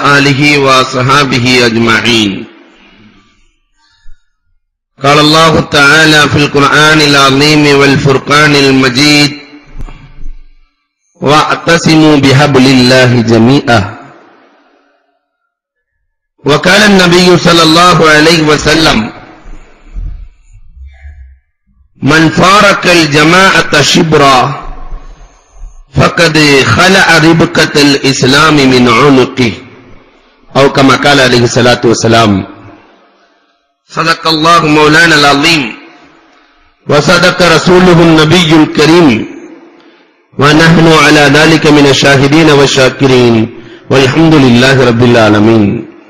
آله وصحابه أجمعين قال الله تعالى في القرآن العظيم والفرقان المجيد واعتصموا بحبل الله جميعا وقال النبي صلى الله عليه وسلم من فارق الجماعة شبرا فقد خلع ربكة الإسلام من عنقه أو كما قال عليه الصلاة والسلام صدق الله مولانا العظيم وصدق رسوله النبي الكريم ونحن على ذلك من الشاهدين والشاكرين والحمد لله رب العالمين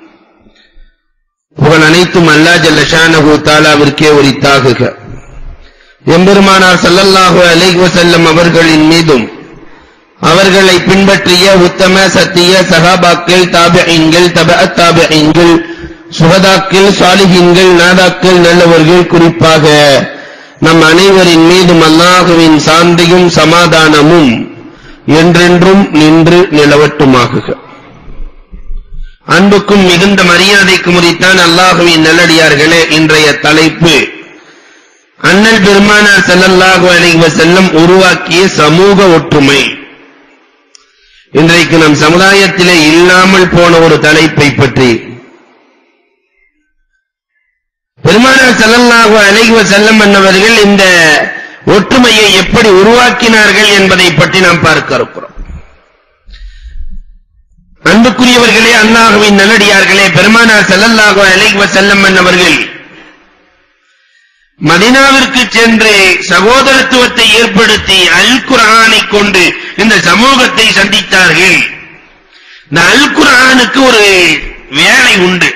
புகழ் அனைத்தும் அல்லா ஜல்ல ஷானஹு தாலாவிற்கே உரித்தாகுக எம்பெருமானார் ஸல்லல்லாஹு அலைஹி வஸல்லம் அவர்களின் மீதும் அவர்களை பின்பற்றிய உத்தம சத்திய சஹாபாக்கள் தாபிஈன்கள் தபஅத் தாபிஈன்கள் சுஹதாக்கள் சாலிஹீன்கள் நாதாக்கள் நல்லவர்கள் குறிப்பாக நம் அனைவரின் மீதும் அல்லாஹுவின் சாந்தியும் சமாதானமும் என்றென்றும் நின்று நிலவட்டுமாகுக அன்புக்கும் மிகுந்த மரியாதைக்கு முறித்தான் அல்லாஹுவின் நல்லடியார்களே இன்றைய தலைப்பு அண்ணல் பெருமானார் ஸல்லல்லாஹு அலைஹி வஸல்லம் உருவாக்கிய சமூக ஒற்றுமை இன்றைக்கு நம் சமுதாயத்திலே இல்லாமல் போன ஒரு தலைப்பை பற்றி பெருமானார் ஸல்லல்லாஹு அலைஹி வஸல்லம் அன்னவர்கள் இந்த ஒற்றுமையை எப்படி உருவாக்கினார்கள் என்பதை பற்றி நாம் பார்க்க இருக்கிறோம் அன்புக்குரியவர்களே அல்லாஹுவின் நல்லடியார்களே பெருமானார் ஸல்லல்லாஹு அலைஹி வஸல்லம் அன்னவர்கள் மதீனாவிற்கு சென்று சகோதரத்துவத்தை ஏற்படுத்தி அல் குர்ஆனை கொண்டு இந்த சமூகத்தை சந்தித்தார்கள் இந்த அல் குர்ஆனுக்கு ஒரு வேலை உண்டு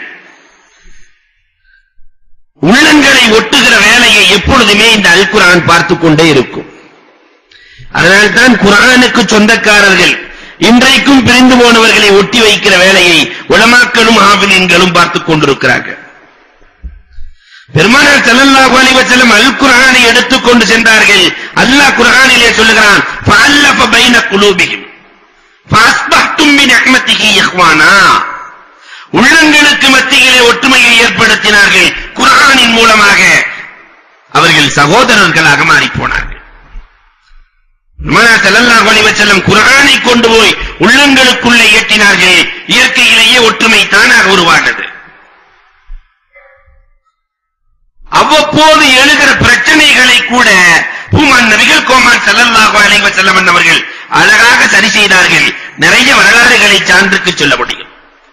உள்ளங்களை ஒட்டுகிற வேலையை எப்பொழுதுமே இந்த அல் குர்ஆன் பார்த்துக் கொண்டே இருக்கும் அதனால்தான் குர்ஆனுக்கு சொந்தக்காரர்கள் இன்றைக்கும் பிரிந்து போனவர்களை ஒட்டி வைக்கிற வேலையை உலமாக்களும் ஆபிலின்களும் பார்த்துக் கொண்டிருக்கிறார்கள் பெருமானார் ஸல்லல்லாஹு அலைஹி வஸல்லம் அல் குர்ஆனை எடுத்துக் கொண்டு சென்றார்கள் அல்லாஹ் குர்ஆனிலே சொல்லுகிறான் ஃபஅல்லஃப பைன குலூபிஹிம் ஃபஅஸ்பஹ்தும் பி நிஅமத்திஹி இஹ்வானா உள்ளங்களுக்கு மத்தியிலே ஒற்றுமையை ஏற்படுத்தினார்கள் குர்ஆனின் மூலமாக அவர்கள் சகோதரர்களாக மாறிப் போனார்கள் பெருமானார் ஸல்லல்லாஹு அலைஹி வஸல்லம் குர்ஆனை கொண்டு போய் உள்ளங்களுக்குள்ளே ஏற்றினார்கள் இயற்கையிலேயே ஒற்றுமை தானாக உருவானது அவ்வப்போது எழுகிற பிரச்சனைகளை கூட பூமான் நபிகள் கோமான் ஸல்லல்லாஹு அலைஹி வஸல்லம் அவர்கள் அழகாக சரி செய்தார்கள் நிறைய வரலாறுகளை சான்றுக்கு சொல்ல முடியும்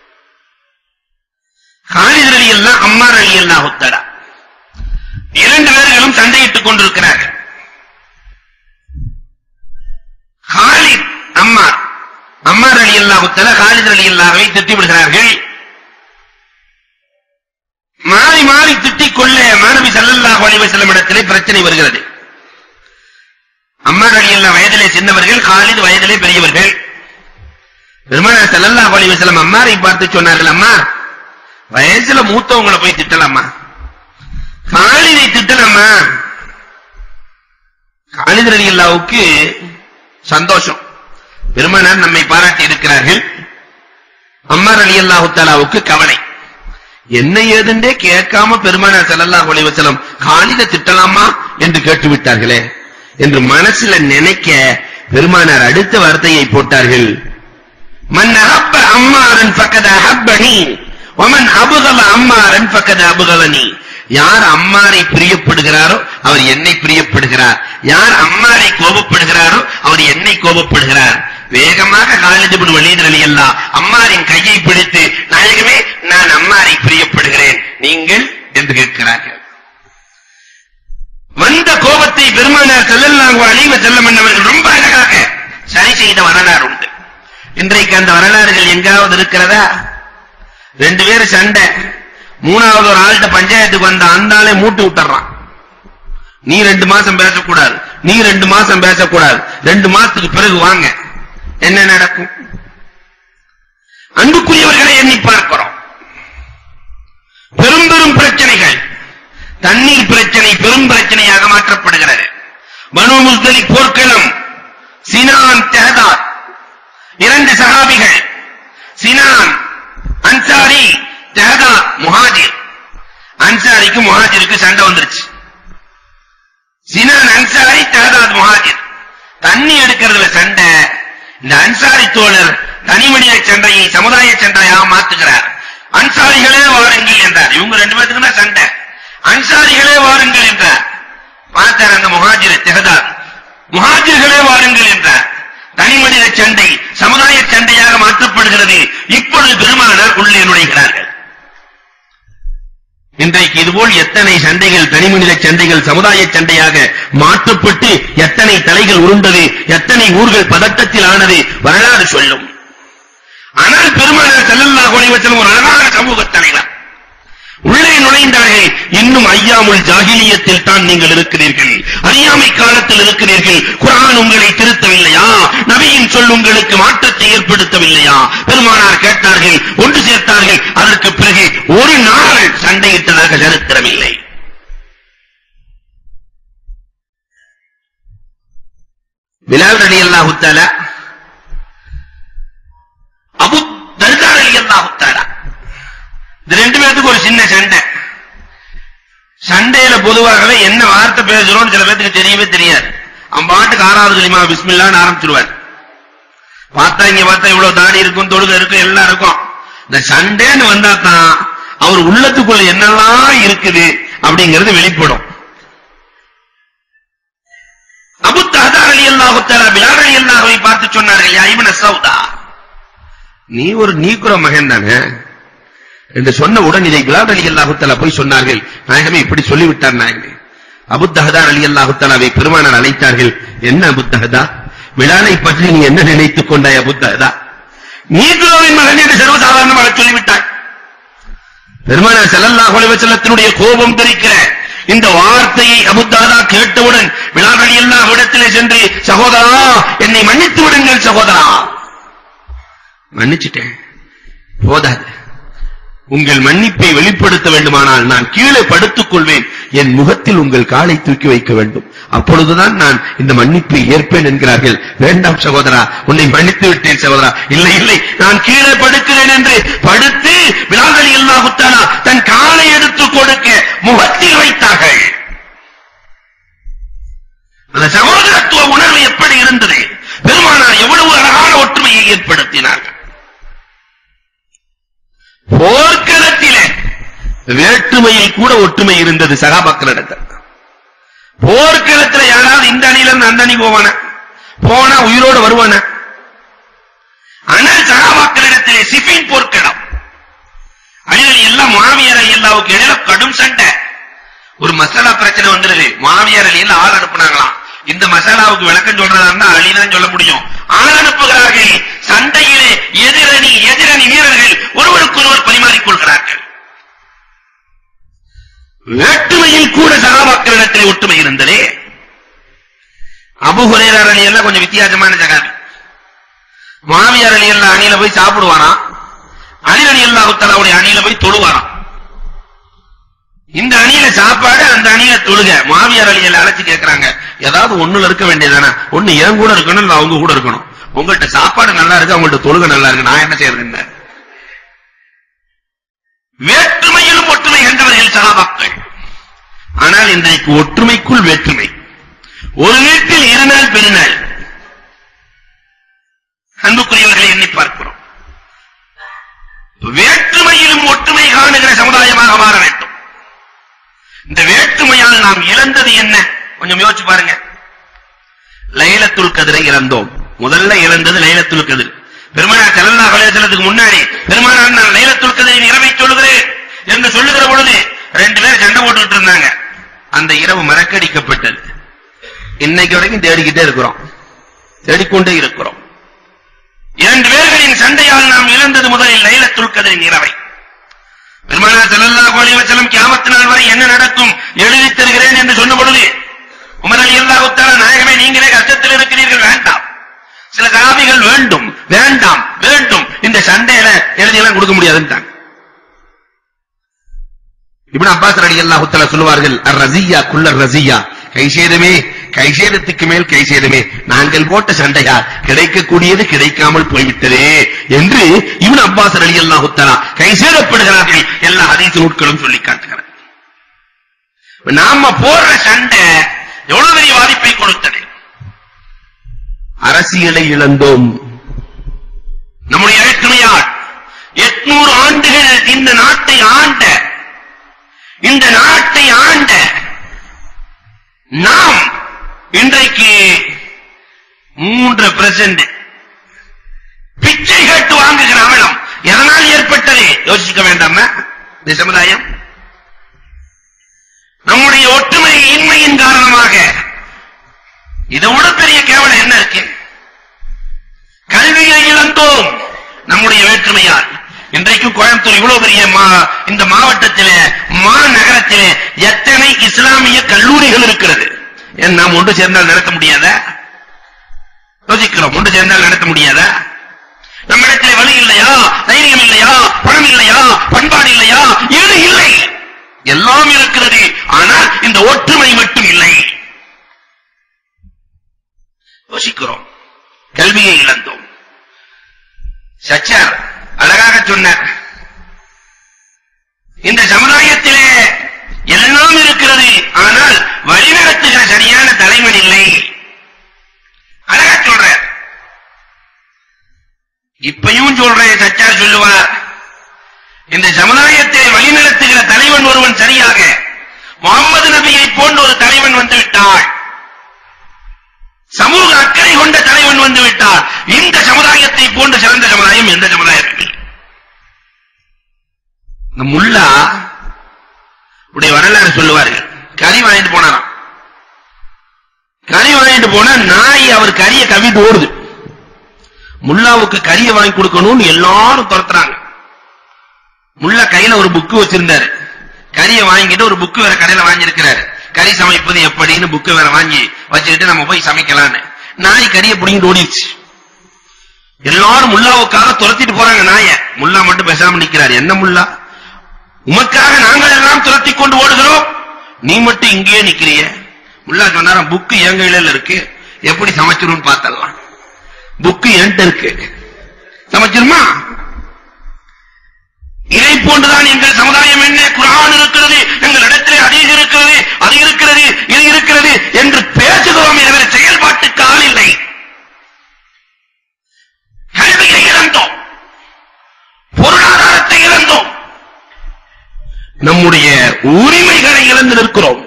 ஹாலித் ரலியல்லாஹு அம்மார் ரலியல்லாஹு தஆலா இரண்டு பேர்களும் சண்டையிட்டுக் கொண்டிருக்கிறார்கள் ஹாலித் அம்மார் அம்மார் ரலியல்லாஹு தஆலா ஹாலித் ரலியல்லாஹுவை திட்டி விடுகிறார்கள் மாறி மாறி திட்டிக் கொள்ள மாணவி ஸல்லல்லாஹு அலைஹி வஸல்லம் இடத்திலே பிரச்சனை வருகிறது அம்மா ரலியல்லாஹு வயதிலே சின்னவர்கள் காலித் வயதிலே பெரியவர்கள் பெருமானார் ஸல்லல்லாஹு அலைஹி வஸல்லம் அம்மாரை பார்த்து சொன்னார்கள் அம்மா வயசுல மூத்தவங்கள போய் திட்டலாமா காலிதை திட்டலாமா காலித் ரலியல்லாஹுக்கு சந்தோஷம் பெருமானார் நம்மை பாராட்டி இருக்கிறார்கள் அம்மா ரலியல்லாஹு தஆலாவுக்கு கவலை என்ன ஏதுண்டே கேட்காம பெருமானார் ஸல்லல்லாஹு அலைஹி வஸல்லம் காலித திட்டலாமா என்று கேட்டு விட்டார்களே என்று மனசுல நினைக்க பெருமானார் அடுத்த வார்த்தையை போட்டார்கள் மன் அஹப்ப அம்மாரன் ஃபக்கத அஹப்பனி வமன் அபுகல அம்மாரன் ஃபக்கத அபுகலனி யார் அம்மாரை பிரியப்படுகிறாரோ அவர் என்னை பிரியப்படுகிறார் யார் அம்மாரை கோபப்படுகிறாரோ அவர் என்னை கோபப்படுகிறார் வேகமாக காலித் இப்னு வலீத் ரலியல்லாஹ் அம்மாரின் கையை பிடித்து நாயகமே நான் அம்மாரை பிரியப்படுகிறேன் நீங்கள் என்று கேட்கிறார்கள் வந்த கோபத்தை பெருமானார் ஸல்லல்லாஹு அலைஹி வஸல்லம் அவர்கள் ரொம்ப அழகாக சரி செய்த வரலாறு உண்டு இன்றைக்கு அந்த வரலாறுகள் எங்காவது இருக்கிறதா ரெண்டு பேரும் சண்டை மூணாவது ஒரு ஆள்கிட்ட பஞ்சாயத்துக்கு வந்த அந்த ஆளே மூட்டு விட்டுறான் நீ ரெண்டு மாசம் பேசக்கூடாது நீ ரெண்டு மாசம் பேசக்கூடாது ரெண்டு மாசத்துக்கு பிறகு வாங்க என்ன நடக்கும் அன்புக்குரியவர்களை எண்ணி பார்க்கிறோம் பெரும் பெரும் பிரச்சனைகள் தண்ணீர் பிரச்சனை பெரும் பிரச்சனையாக மாற்றப்படுகிறது பனு முஸ்தலி போர்க்களம் சினான் தெஹதாத் இரண்டு சஹாபிகள் சினான் முஹாஜிர் அன்சாரிக்கு முஹாஜிருக்கு சண்டை வந்துருச்சு சினான் அன்சாரி தஹதாத் முஹாஜிர் தண்ணி எடுக்கிறதுல சண்டை இந்த அன்சாரி தோழர் தனி மனித சண்டையை சமுதாய சண்டையா மாத்துகிறார் அன்சாரிகளே வாருங்கள் என்றார் இவங்க ரெண்டு பேத்துக்கு தான் சண்டை அன்சாரிகளே வாருங்கள் என்றார் பார்த்தார் அந்த முஹாஜிர் தெஹதாத் முஹாஜிர்களே வாருங்கள் என்றார் தனி மனித சண்டை சமுதாய சண்டையாக மாற்றப்படுகிறது இப்பொழுது பெருமானார் உள்ளே நுழைகிறார்கள் இன்றைக்கு இதுபோல் எத்தனை சண்டைகள் தனிமனித சண்டைகள் சமுதாய சண்டையாக மாற்றப்பட்டு எத்தனை தலைகள் உருண்டது எத்தனை ஊர்கள் பதட்டத்தில் ஆனது வரலாறு சொல்லும் ஆனால் பெருமானார் ஸல்லல்லாஹு அலைஹி வஸல்லம் ஒரு அழகான சமூக தலைவர் உள்ளே நுழைந்தார்கள் இன்னும் ஐயாமுல் ஜாகிலியத்தில் தான் நீங்கள் இருக்கிறீர்கள் அறியாமை காலத்தில் இருக்கிறீர்கள் குர்ஆன் உங்களை திருத்தவில்லையா நபியின் சொல் உங்களுக்கு மாற்றத்தை ஏற்படுத்தவில்லையா பெருமானார் கேட்டார்கள் ஒன்று சேர்த்தார்கள் அதற்கு பிறகு ஒரு நாள் சண்டையிட்டதாக சரித்திரமில்லை பிலால் ரலியல்லாஹு தஆலா அபு தர்தா ரலியல்லாஹு தஆலா இந்த ரெண்டு பேத்துக்கு ஒரு சின்ன சண்டை சண்டையில பொதுவாகவே என்ன வார்த்தை பேசுறோம்னு சில பேத்துக்கு தெரியவே தெரியாது அவன் பாட்டுக்கு ஆறாவது கலிமா பிஸ்மில்லான்னு ஆரம்பிச்சிருவார் பார்த்தா இங்க பார்த்தா இவ்வளவு தாடி இருக்கும் தொழுகை இருக்கும் எல்லாம் இருக்கும் இந்த சண்டைன்னு வந்தா தான் அவர் உள்ளத்துக்குள்ள என்னெல்லாம் இருக்குது அப்படிங்கிறது வெளிப்படும் அபு தஹதா ரலியல்லாஹு தஆலா பிலால் ரலியல்லாஹுவை பார்த்து சொன்னார்கள் யா இப்ன சௌதா நீ ஒரு நீக்குற மகன் தானே என்று சொன்ன உடன் இதை பிலால் ரலியல்லாஹு தஆலா போய் சொன்னார்கள் நாயகமே இப்படி சொல்லிவிட்டார் நாயகமே அபு தஹதா ரலியல்லாஹு தஆலாவை பெருமானார் அழைத்தார்கள் என்ன அபு தஹதா பிலாலை பற்றி நீ என்ன நினைத்துக் கொண்டாய் அபு தஹதா நீக்குறவின் மகன் என்று சர்வசாதாரணமாக சொல்லிவிட்டாய் பெருமானார் ஸல்லல்லாஹு அலைஹி வஸல்லத்தினுடைய கோபம் தெரிக்கிற இந்த வார்த்தையை அபு தஹதா கேட்டவுடன் பிலால் ரலியல்லாஹு இடத்திலே சென்று சகோதரா என்னை மன்னித்து விடுங்கள் சகோதரா மன்னிச்சிட்டேன் போதாது உங்கள் மன்னிப்பை வெளிப்படுத்த வேண்டுமானால் நான் கீழே படுத்துக் கொள்வேன் என் முகத்தில் உங்கள் காலை தூக்கி வைக்க வேண்டும் அப்பொழுதுதான் நான் இந்த மன்னிப்பை ஏற்பேன் என்கிறார்கள் வேண்டாம் சகோதரா உன்னை மன்னித்து விட்டேன் சகோதரா இல்லை இல்லை நான் கீழே படுக்கிறேன் என்று படுத்து விலாதலி அல்லாஹுத்தாலா தன் காலை எடுத்து கொடுக்க முகத்தில் வைத்தார்கள் அந்த சகோதரத்துவ உணர்வு எப்படி இருந்தது பெருமானார் எவ்வளவு அழகான ஒற்றுமையை ஏற்படுத்தினார்கள் போர்க்களத்திலே வேற்றுமையில் கூட ஒற்றுமை இருந்தது சகாபாக்களிடத்தில் போர்க்களத்துல யாராவது இந்த அணியில இருந்து அந்த அணி போவான போனா உயிரோடு வருவான ஆனால் சகாபாக்களிடத்திலே சிஃபின் போர்க்களம் அணிகள் எல்லாம் மாவியர் அலி அல்லாவுக்கு இடையில கடும் சண்டை ஒரு மசாலா பிரச்சனை வந்துருது மாவியார் அலி எல்லாம் ஆள் அனுப்புனாங்களாம் இந்த மசாலாவுக்கு விளக்கம் சொல்றதா இருந்தா அலி தான் சொல்ல முடியும் ஆள் அனுப்புகிறார்கள் சண்டையிலே எதிரணி எதிரணி வீரர்கள் ஒருவருக்கொருவர் பரிமாறிக் கொள்கிறார்கள் வேற்றுமையில் கூட சகாபாக்களிடத்தில் ஒற்றுமை இருந்ததே அபு ஹுரேரர் அணி எல்லாம் கொஞ்சம் வித்தியாசமான சகாபி மாவியார் அணி எல்லாம் அணியில போய் சாப்பிடுவாராம் அலி அணி அல்லாஹு தஆலாவுடைய அணியில போய் தொழுவாராம் இந்த அணியில சாப்பாடு அந்த அணியில தொழுக மாவியார் அலி எல்லாம் அழைச்சு கேக்குறாங்க ஏதாவது ஒண்ணுல இருக்க வேண்டியதானே ஒண்ணு என் கூட இருக்கணும் இல்ல அவங்க கூட இருக்கணும் உங்கள்ட்ட சாப்பாடு நல்லா இருக்கு அவங்கள்ட்ட தொழுக நல்லா இருக்கு நான் என்ன செய்யறது வேற்றுமையிலும் ஒற்றுமை கண்டவர்கள் சகாபாக்கள் ஆனால் இன்றைக்கு ஒற்றுமைக்குள் வேற்றுமை ஒரு வீட்டில் இருநாள் பெருநாள் அன்புக்குரியவர்களை எண்ணி பார்க்கிறோம் வேற்றுமையிலும் ஒற்றுமை காணுகிற சமுதாயமாக மாற வேண்டும் இந்த வேற்றுமையால் நாம் இழந்தது என்ன கொஞ்சம் யோசிச்சு பாருங்க லைலத்துல் கதிரை இழந்தோம் முதல்ல இழந்தது லைலத்துல் கதிர் பெருமானார் ஸல்லல்லாஹு அலைஹி வஸல்லத்துக்கு முன்னாடி பெருமானார் நான் லைலத்துல் கதிரின் இரவை சொல்லுகிறேன் என்று சொல்லுகிற பொழுது ரெண்டு பேர் சண்டை போட்டுட்டு இருந்தாங்க அந்த இரவு மறக்கடிக்கப்பட்டது இன்னைக்கு வரைக்கும் தேடிக்கிட்டே இருக்கிறோம் தேடிக்கொண்டே இருக்கிறோம் இரண்டு பேர்களின் சண்டையால் நாம் இழந்தது முதலில் லைலத்துல் கதிரின் இரவை பெருமானார் ஸல்லல்லாஹு அலைஹி வஸல்லம் கியாமத் நாள் வரை என்ன நடக்கும் எழுதி தருகிறேன் என்று சொன்ன பொழுது உமர் ரலியல்லாஹு தஆலா நாயகமே நீங்களே கஷ்டத்தில் இருக்கிறீர்கள் வேண்டாம் சில சஹாபிகள் வேண்டும் வேண்டாம் வேண்டும் இந்த சண்டையில எழுதியெல்லாம் கொடுக்க முடியாதுன்றாங்க இப்னு அப்பாஸ் ரலியல்லாஹு தஆலா சொல்வார்கள் அர் ரஸியா குல்லர் ரஸியா கை சேதமே கைசேதத்துக்கு மேல் கைசேதமே நாங்கள் போட்ட சண்டையா கிடைக்கக்கூடியது கிடைக்காமல் போய்விட்டதே என்று இவன் அப்பாஸ் அலி அல்லாஹு தஆலா கைசேதப்படுகிறார்கள் எல்லா ஹதீஸ் நூட்களும் சொல்லி காட்டுகிறார் நாம போடுற சண்டை எவ்வளவு பெரிய பாதிப்பை கொடுத்தது அரசியலை இழந்தோம் நம்முடைய வேற்றுமையால் எட்நூறு ஆண்டுகள் இந்த நாட்டை ஆண்ட இந்த நாட்டை ஆண்ட நாம் இன்றைக்கு மூன்று பிரசன்ட் பிச்சை கேட்டு வாங்குகிற அவலம் எதனால் ஏற்பட்டது யோசிக்க வேண்டாமா இந்த சமுதாயம் நம்முடைய ஒற்றுமை இன்மையின் காரணமாக இதை விட பெரிய கேவலம் என்ன இருக்கு கல்வியை இழந்தோம் நம்முடைய வேற்றுமையால் இன்றைக்கு கோயம்புத்தூர் இவ்வளவு பெரிய மா- இந்த மாவட்டத்திலே மாநகரத்திலே எத்தனை இஸ்லாமிய கல்லூரிகள் இருக்கிறது ஏன் நாம் ஒன்று சேர்ந்தால் நடத்த முடியாதா யோசிக்கிறோம் ஒன்று சேர்ந்தால் நடத்த முடியாதா நம்மிடத்திலே வழி இல்லையா தைரியம் இல்லையா பணம் இல்லையா பண்பாடு இல்லையா இது இல்லை எல்லாம் இருக்கிறது ஆனால் இந்த ஒற்றுமை மட்டும் இல்லை யோசிக்கிறோம் கல்வியை இழந்தோம் சச்சார் அழகாக சொன்னார் இந்த சமுதாயத்திலே எல்லாம் இருக்கிறது ஆனால் வழிநடத்துகிற சரியான தலைவன் இல்லை அழகா சொல்றார் இப்பையும் சொல்றேன் சச்சார் சொல்லுவார் இந்த சமுதாயத்தை வழிநடத்துகிற தலைவன் ஒருவன் சரியாக முகமது நபியை போன்ற ஒரு தலைவன் வந்து விட்டாள் சமூக அக்கறை கொண்ட தலைவன் வந்து விட்டார் இந்த சமுதாயத்தை போன்ற சிறந்த சமுதாயம் எந்த சமுதாயத்தில் இந்த முல்லா உடைய வரலாறு சொல்லுவார்கள் கறி வாங்கிட்டு போனாராம் கறி வாங்கிட்டு போனா நாய் அவர் கறியை கவிட்டு ஓடுது முல்லாவுக்கு கறியை வாங்கி கொடுக்கணும்னு எல்லாரும் துரத்துறாங்க முல்லா கையில ஒரு புக்கு வச்சிருந்தாரு கறியை வாங்கிட்டு ஒரு புக்கு வேற கடையில வாங்கி இருக்கிறாரு கறி சமைப்பது எப்படின்னு புக்கு வேற வாங்கி வச்சுக்கிட்டு நம்ம போய் சமைக்கலாம்னு நாய் கறியை புடிங்கிட்டு ஓடிடுச்சு எல்லாரும் முல்லாவுக்காக துரத்திட்டு போறாங்க நாய முல்லா மட்டும் பேசாம நிக்கிறாரு என்ன முல்லா உமக்காக நாங்கள் எல்லாம் துரத்தி கொண்டு ஓடுகிறோம் நீ மட்டும் இங்கேயே நிக்கிறிய முல்லா சொன்னாராம் புக்கு என் கையில இருக்கு எப்படி சமைச்சிரும் பார்த்தலாம் புக்கு என்கிட்ட இருக்கு சமைச்சிருமா இதை போன்றுதான் எங்கள் சமுதாயம் என்ன குரான் இருக்கிறது எங்கள் இடத்திலே அதீஸ் இருக்கிறது அது இருக்கிறது இது இருக்கிறது என்று பேசுகிறோம் தவிர செயல்பாட்டுக்கு ஆள் இல்லை கல்வியை இழந்தோம் பொருளாதாரத்தை இழந்தோம் நம்முடைய உரிமைகளை இழந்து நிற்கிறோம்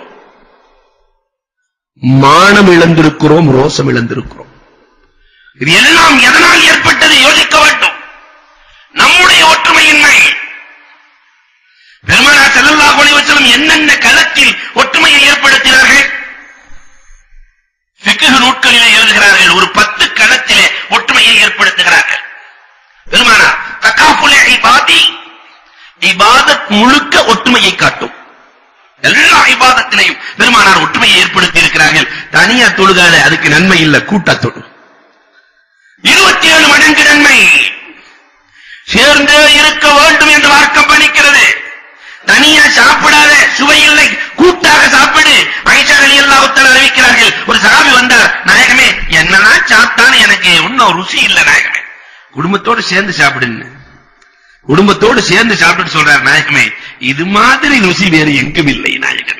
மானம் இழந்திருக்கிறோம் ரோசம் இழந்திருக்கிறோம் இது எல்லாம் எதனால் ஏற்பட்டது யோசிக்க வேண்டும் நம்முடைய ஒற்றுமையின்மை பெருமானா ஸல்லல்லாஹு அலைஹி வஸல்லம் என்னென்ன களத்தில் ஒற்றுமையை ஏற்படுத்தினார்கள் ஃபிக்ஹ் நூட்களிலே எழுதுகிறார்கள் ஒரு பத்து களத்திலே ஒற்றுமையை ஏற்படுத்துகிறார்கள் பெருமானா தகாஃபுல் இபாதி இபாதத் முழுக்க ஒற்றுமையை காட்டும் எல்லா இபாதத்திலையும் பெருமானார் ஒற்றுமையை ஏற்படுத்தி இருக்கிறார்கள் தனியா தொழுகாத அதுக்கு நன்மை இல்ல கூட்டா தொழு இருபத்தி ஏழு மடங்கு நன்மை சேர்ந்தே இருக்க வேண்டும் என்று மார்க்கம் பணிக்கிறது தனியா சாப்பிடாத சுவை இல்லை கூட்டாக சாப்பிடு ஐஷா ரலியல்லாஹு தஆலா அறிவிக்கிறார்கள் ஒரு சஹாபி வந்தார் நாயகமே என்னதான் சாப்பிட்டாலும் எனக்கு இன்னும் ருசி இல்ல நாயகமே குடும்பத்தோடு சேர்ந்து சாப்பிடுன்னு குடும்பத்தோடு சேர்ந்து சாப்பிட்டு சொல்றார் நாயகமே இது மாதிரி ருசி வேறு எங்கும் இல்லை நாயகமே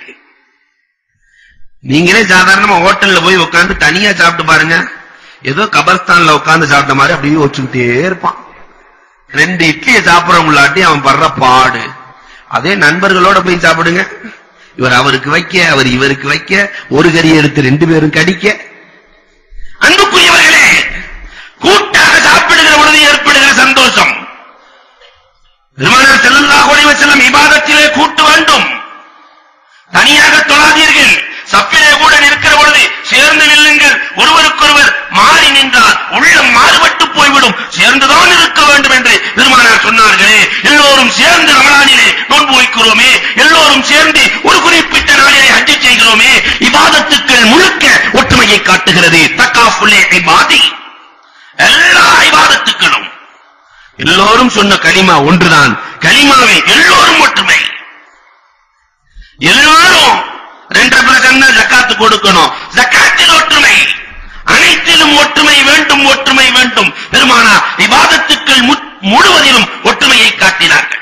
நீங்களே சாதாரணமா ஹோட்டல்ல போய் உட்கார்ந்து தனியா சாப்பிட்டு பாருங்க ஏதோ கபர்ஸ்தான்ல உட்கார்ந்து சாப்பிட்ட மாதிரி அப்படியே வச்சுக்கிட்டே இருப்பான் ரெண்டு இட்லியை சாப்பிடறவங்களாட்டி அவன் படுற பாடு அதே நண்பர்களோட போய் சாப்பிடுங்க இவர் அவருக்கு வைக்க அவர் இவருக்கு வைக்க ஒரு கறியை எடுத்து ரெண்டு பேரும் கடிக்க அன்புக்குரியவர்களே கூட்டாக சாப்பிடுகிற பொழுது ஏற்படுகிற சந்தோஷம் பெருமானார் ஸல்லல்லாஹு அலைஹி வஸல்லம் இபாதத்திலே கூட்டு வேண்டும் தனியாக தொழாதீர்கள் சப்பிலே கூட நிற்கிற பொழுது சேர்ந்து நில்லுங்கள் ஒருவருக்கொருவர் மாறி நின்றால் உள்ளம் மாறுபட்டு போய்விடும் சேர்ந்துதான் இருக்க வேண்டும் என்று பெருமானார் சொன்னார்களே எல்லோரும் சேர்ந்து ரமலானிலே நோன்பு வைக்கிறோமே எல்லோரும் சேர்ந்து ஒரு குறிப்பிட்ட நாளிலே ஹஜ் செய்கிறோமே இபாதத்துக்கள் முழுக்க ஒற்றுமையை காட்டுகிறது தக்காஃபுலே இபாதி எல்லா இபாதத்துக்களும் எல்லோரும் சொன்ன கலிமா ஒன்றுதான் கலிமாவை எல்லோரும் ஒற்றுமை எல்லாரும் சென்ற பிரசன்ன ஜக்காத்து கொடுக்கணும் ஜக்காத்தில் ஒற்றுமை அனைத்திலும் ஒற்றுமை வேண்டும் ஒற்றுமை வேண்டும் பெருமானா விவாதத்துக்கள் முழுவதிலும் ஒற்றுமையை காட்டினார்கள்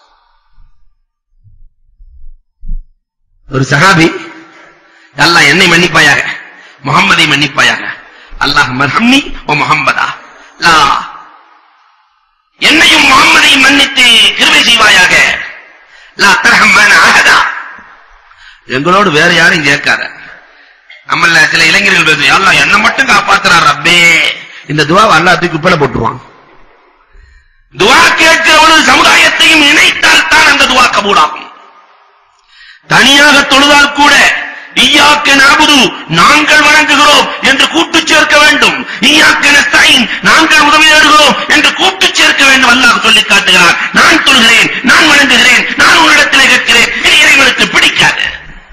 ஒரு சஹாபி அல்லாஹ் என்னை மன்னிப்பாயாக முகம்மதை மன்னிப்பாயாக அல்லாஹ் மர்ஹம்னி ஓ முகம்மதா லா என்னையும் முகம்மதையும் மன்னித்து கிருபை செய்வாயாக லா தரஹம்மன அஹதா எங்களோடு வேற யாரும் கேட்காத நம்மள சில இளைஞர்கள் பேசுவோம் அல்லாஹ் என்ன மட்டும் காப்பாத்துறான் ரப்பே இந்த துவாவை அல்லாஹ் தூக்கி உப்பல போட்டுருவான் துவா கேட்கிறவனு சமுதாயத்தையும் இணைத்தால் தான் அந்த துவா கபூலாகும் தனியாக தொழுதால் கூட ஈயாக்க நாபுது நாங்கள் வணங்குகிறோம் என்று கூட்டு சேர்க்க வேண்டும் ஈயாக்க நஸ்தாயின் நாங்கள் உதவி தேடுகிறோம் என்று கூட்டு சேர்க்க வேண்டும் அல்லாஹ் சொல்லி காட்டுகிறார் நான் தொழுகிறேன் நான் வணங்குகிறேன் நான் உன்னிடத்திலே கேட்கிறேன் இது இறைவனுக்கு பிடிக்காது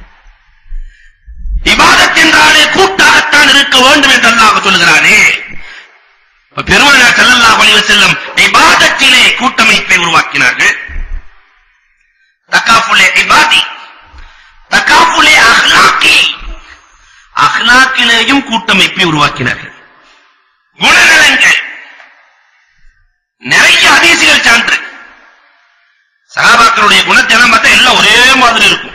இபாதத் என்றாலே கூட்டாகத்தான் இருக்க வேண்டும் என்று அல்லாஹ் சொல்லுகிறானே பெருமானார் ஸல்லல்லாஹு அலைஹி வஸல்லம் இபாதத்திலே கூட்டமைப்பை உருவாக்கினார்கள் தகாஃபுலே இபாதி தகாஃபுலே அஹ்லாக்கி அஹ்லாக்கிலேயும் கூட்டமைப்பை உருவாக்கினார்கள் குணநலங்கள் நிறைய ஹதீசுகள் சான்று சஹாபாக்களுடைய குணத்தை எல்லாம் பார்த்தா எல்லாம் ஒரே மாதிரி இருக்கும்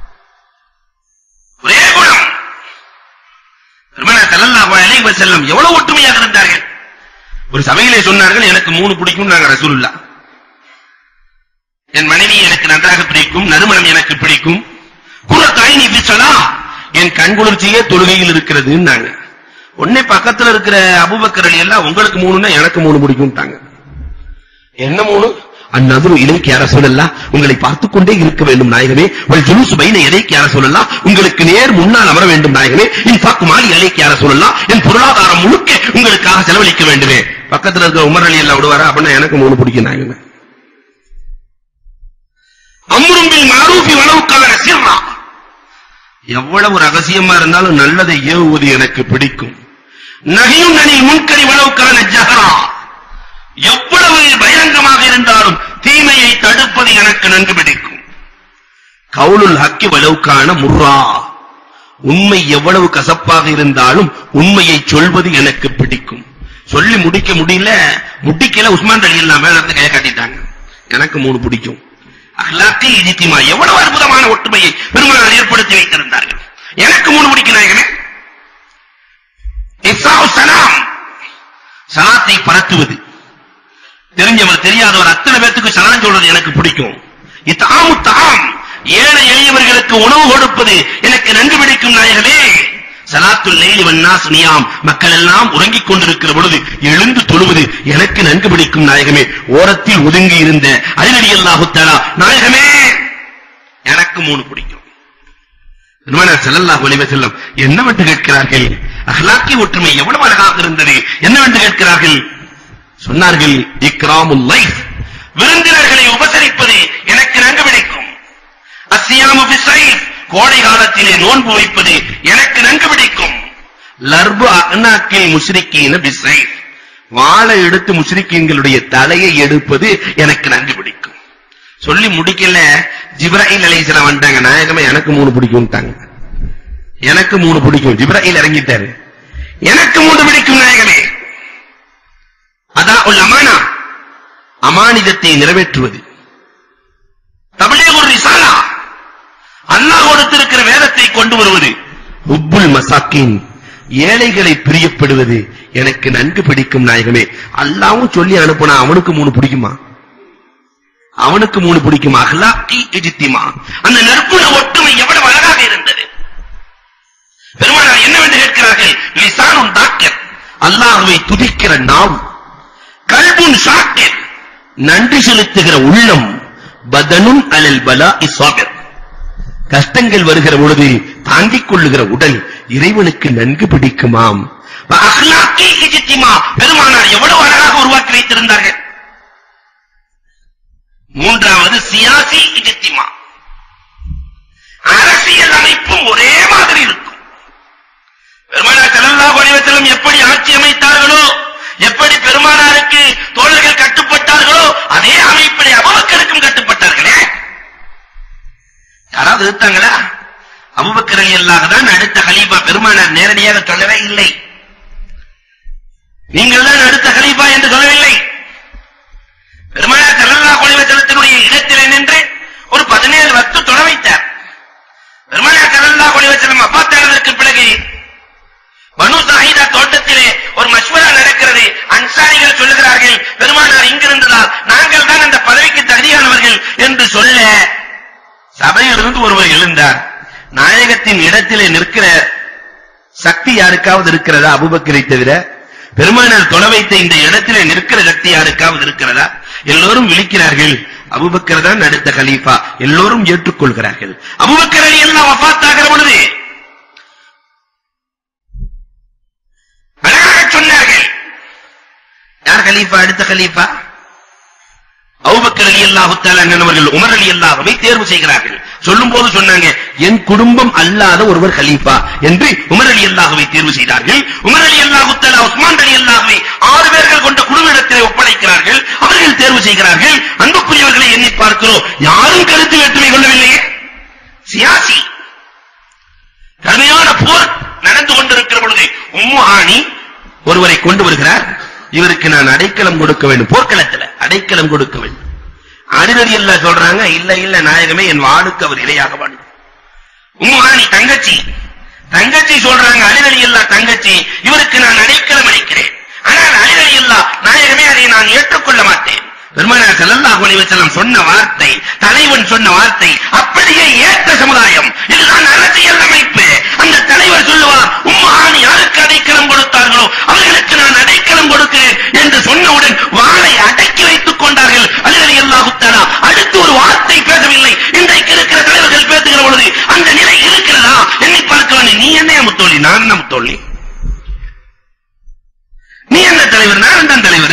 ஒரே குணம் பெருமானார் ஸல்லல்லாஹு அலைஹி வஸல்லம் எவ்வளவு ஒற்றுமையாக இருந்தார்கள் ஒரு சபையிலே சொன்னார்கள் எனக்கு மூணு பிடிக்கும் நாங்க ரசூலுல்லாஹ் என் மனைவி எனக்கு நன்றாக பிடிக்கும் நறுமணம் எனக்கு பிடிக்கும் குரத்தாயினி பிச்சலா என் கண்குளிர்ச்சியே தொழுகையில் இருக்கிறதுன்னாங்க உடனே பக்கத்துல இருக்கிற அபூபக்கர் அலி எல்லாம் உங்களுக்கு மூணுன்னா எனக்கு மூணு பிடிக்கும்ட்டாங்க என்ன மூணு அந்நதுரு இலைக்கு யார சொல்லலாம் உங்களை பார்த்துக் கொண்டே இருக்க வேண்டும் நாயகமே உங்கள் ஜுலுசு பைன எதைக்கு யார சொல்லலாம் உங்களுக்கு நேர் முன்னால் அமர வேண்டும் நாயகமே இன் பாக்கு மாலி அலைக்கு யார சொல்லலாம் என் பொருளாதாரம் முழுக்க உங்களுக்காக செலவழிக்க வேண்டுமே பக்கத்துல இருக்கிற உமர் அலி எல்லாம் விடுவாரா அப்படின்னா எனக்கு மூணு பிடிக்கும் நாயகமே அம்ரும்பில் மாரூஃபி வளவுக்கான சிர்ரா எவ்வளவு ரகசியமா இருந்தாலும் நல்லதை ஏவுவது எனக்கு பிடிக்கும் நகையும் நனில் முன்கரி வளவுக்கான ஜஹரா எவ்வளவு பகிரங்கமாக இருந்தாலும் தீமையை தடுப்பது எனக்கு நன்கு பிடிக்கும் கவுலுல் ஹக்கி வளவுக்கான முர்ரா உண்மை எவ்வளவு கசப்பாக இருந்தாலும் உண்மையை சொல்வது எனக்கு பிடிக்கும் சொல்லி முடிக்க முடியல முடிக்கல உஸ்மான் அலி எல்லாம் மேல இருந்து கையை காட்டிட்டாங்க எனக்கு மூணு பிடிக்கும் அஹ்லாத்தி இஜித்திமா எவ்வளவு அற்புதமான ஒற்றுமையை பெருமானார் ஏற்படுத்தி வைத்திருந்தார்கள் எனக்கு மூணு பிடிக்கும் நாயகமே இஃப்சாவு சலாம் சலாத்தை பரத்துவது தெரிஞ்சவர் தெரியாதவர் அத்தனை பேத்துக்கு சலாம் சொல்றது எனக்கு பிடிக்கும் இத்தாமு தாம் ஏழை எளியவர்களுக்கு உணவு கொடுப்பது எனக்கு நன்கு பிடிக்கும் நாயகமே சலாத்துல் லைலி வன்னாஸ் நியாம் மக்கள் எல்லாம் உறங்கிக் கொண்டிருக்கிற பொழுது எழுந்து தொழுவது எனக்கு நன்கு பிடிக்கும் நாயகமே ஓரத்தில் ஒதுங்கி இருந்த அலிநடி அல்லாஹு தஆலா நாயகமே எனக்கு மூணு பிடிக்கும் பெருமானார் ஸல்லல்லாஹு அலைஹி வஸல்லம் என்னவென்று கேட்கிறார்கள் அஹ்லாக்கி ஒற்றுமை எவ்வளவு அழகாக இருந்தது என்னவென்று கேட்கிறார்கள் சொன்னார்கள் இக்ராமுல் லைஃப் விருந்தினர்களை உபசரிப்பது எனக்கு நன்கு பிடிக்கும் அஸ்ஸியாமு பிஸ்ஸைஃப் கோடை காலத்திலே நோன்பு வைப்பது எனக்கு நன்கு பிடிக்கும் லர்பு அக்னாக்கில் முஷ்ரிக்கீன பிஸ்ஸைஃப் வாளை எடுத்து முஷ்ரிக்கீன்களுடைய தலையை எடுப்பது எனக்கு நன்கு பிடிக்கும் சொல்லி முடிக்கல ஜிப்ராஹிம் அலைஹிஸ்ஸலாம் வந்துட்டாங்க நாயகமே எனக்கு மூணு பிடிக்கும்ட்டாங்க எனக்கு மூணு பிடிக்கும் ஜிப்ராஹிம் இறங்கிட்டாரு எனக்கு மூணு பிடிக்கும் நாயகமே அதான் உல் அமானா அமானிதத்தை நிறைவேற்றுவது தபிலீகுர் ரிசாலா அல்லாஹ் கொடுத்திருக்கிற வேதத்தை கொண்டு வருவது உப்புல் மசாக்கின் ஏழைகளை பிரியப்படுவது எனக்கு நன்கு பிடிக்கும் நாயகமே அல்லாவும் சொல்லி அனுப்புனா அவனுக்கு மூணு பிடிக்குமா அவனுக்கு மூணு பிடிக்குமா அஹ்லாக்கி இஜித்திமா அந்த நற்குண ஒற்றுமை எவ்வளவு அழகாக இருந்தது பெருமானார் என்னவென்று கேட்கிறார்கள் லிசானுன் தாக்கர் அல்லாஹ்வை துதிக்கிற நாவு கல்புன் ஷாக்கிர் நன்றி செலுத்துகிற உள்ளம் பதனுன் அலல் பலா இசாபிர் கஷ்டங்கள் வருகிற பொழுது தாங்கிக் கொள்ளுகிற உடல் இறைவனுக்கு நன்கு பிடிக்குமாம் அஹ்லாக்கி இஜித்திமா பெருமானார் எவ்வளவு அழகாக உருவாக்கி வைத்திருந்தார்கள் மூன்றாவது சியாசி இஜித்திமா அரசியல் அமைப்பும் ஒரே மாதிரி இருக்கும் பெருமானார் ஸல்லல்லாஹு அலைஹி வஸல்லம் எப்படி ஆட்சி அமைத்தார்களோ எப்படி பெருமானாருக்கு தோழர்கள் கட்டுப்பட்டார்களோ அதே அமைப்பிலே அபூபக்கருக்கும் கட்டுப்பட்டார்களே யாராவது இருந்தாங்களா அபூபக்கர் ரலியல்லாஹு தான் அடுத்த கலீஃபா பெருமானார் நேரடியாக சொல்லவே இல்லை நீங்கள் தான் அடுத்த கலீஃபா என்று சொல்லவில்லை பெருமானார் ஸல்லல்லாஹு அலைஹி வஸல்லத்தினுடைய இடத்திலே நின்று ஒரு 17 வக்து தொழ வைத்தார் பெருமானார் ஸல்லல்லாஹு அலைஹி வஸல்லம் வஃபாத்தானதற்கு பிறகு பனு சாஹிதா தோட்டத்திலே ஒரு மஷ்வரா நடக்கிறது அன்சாரிகள் சொல்லுகிறார்கள் பெருமானார் இங்கிருந்ததால் நாங்கள் தான் அந்த பதவிக்கு தகுதியானவர்கள் என்று சொல்ல சபையிலிருந்து ஒருவர் எழுந்தார் நாயகத்தின் இடத்திலே நிற்கிற சக்தி யாருக்காவது இருக்கிறதா அபூபக்கரை தவிர பெருமானார் தொலை வைத்த இந்த இடத்திலே நிற்கிற சக்தி யாருக்காவது இருக்கிறதா எல்லோரும் விழிக்கிறார்கள் அபூபக்கர் தான் அடுத்த கலீஃபா எல்லோரும் ஏற்றுக்கொள்கிறார்கள் அபூபக்கர் அலி எல்லாம் வஃபாத்தாகிற பொழுது அழகாக சொன்னார்கள் யார் கலீஃபா அடுத்த கலீஃபா அபூபக்கர் ரலியல்லாஹு தஆலா அண்ணனவர்கள் உமர் ரலியல்லாஹுவை தேர்வு செய்கிறார்கள் சொல்லும்போது சொன்னாங்க என் குடும்பம் அல்லாத ஒருவர் கலீஃபா என்று உமர் ரலியல்லாஹுவை தேர்வு செய்தார்கள் உமர் ரலியல்லாஹு தஆலா உஸ்மான் ரலியல்லாஹுவை ஆறு பேர்கள் கொண்ட குழுவிடத்திலே ஒப்படைக்கிறார்கள் அவர்கள் தேர்வு செய்கிறார்கள் அன்புக்குரியவர்களை எண்ணி பார்க்கிறோம் யாரும் கருத்து வேற்றுமை கொள்ளவில்லையே சியாசி கடுமையான போர் நடந்து கொண்டிருக்கிற பொழுது உம்மு ஆணி ஒருவரை கொண்டு வருகிறார் இவருக்கு நான் அடைக்கலம் கொடுக்க வேண்டும் போர்க்களத்துல அடைக்கலம் கொடுக்க வேண்டும் அடிநடி இல்ல சொல்றாங்க இல்ல இல்ல நாயகமே என் வாளுக்கு அவர் இரையாக வேண்டும் உம்மு ஆணி தங்கச்சி தங்கச்சி சொல்றாங்க அடிநடி இல்ல தங்கச்சி இவருக்கு நான் அடைக்கலம் அளிக்கிறேன் ஆனால் அடிநடி இல்ல நாயகமே அதை நான் ஏற்றுக்கொள்ள மாட்டேன் பெருமானார் ஸல்லல்லாஹு அலைஹி வஸல்லம் சொன்ன வார்த்தை தலைவன் சொன்ன வார்த்தை அப்படியே ஏற்ற சமுதாயம் இதுதான் அரசியல் அமைப்பு அந்த தலைவர் சொல்லுவார் உம்மான் யாருக்கு அடைக்கலம் கொடுத்தார்களோ அவர்களுக்கு நான் அடைக்கலம் கொடுக்கிறேன் என்று சொன்னவுடன் வாளை அடக்கி வைத்துக் கொண்டார்கள் அலி அல்லாஹு தஆலா அடுத்து ஒரு வார்த்தை பேசவில்லை இன்றைக்கு இருக்கிற தலைவர்கள் பேசுகிற பொழுது அந்த நிலை இருக்கிறதா எண்ணி பார்க்கலாம் நீ என்ன முத்தோழி நான் என்ன முத்தோழி நீ என்ன தலைவர் நான் தான் தலைவர்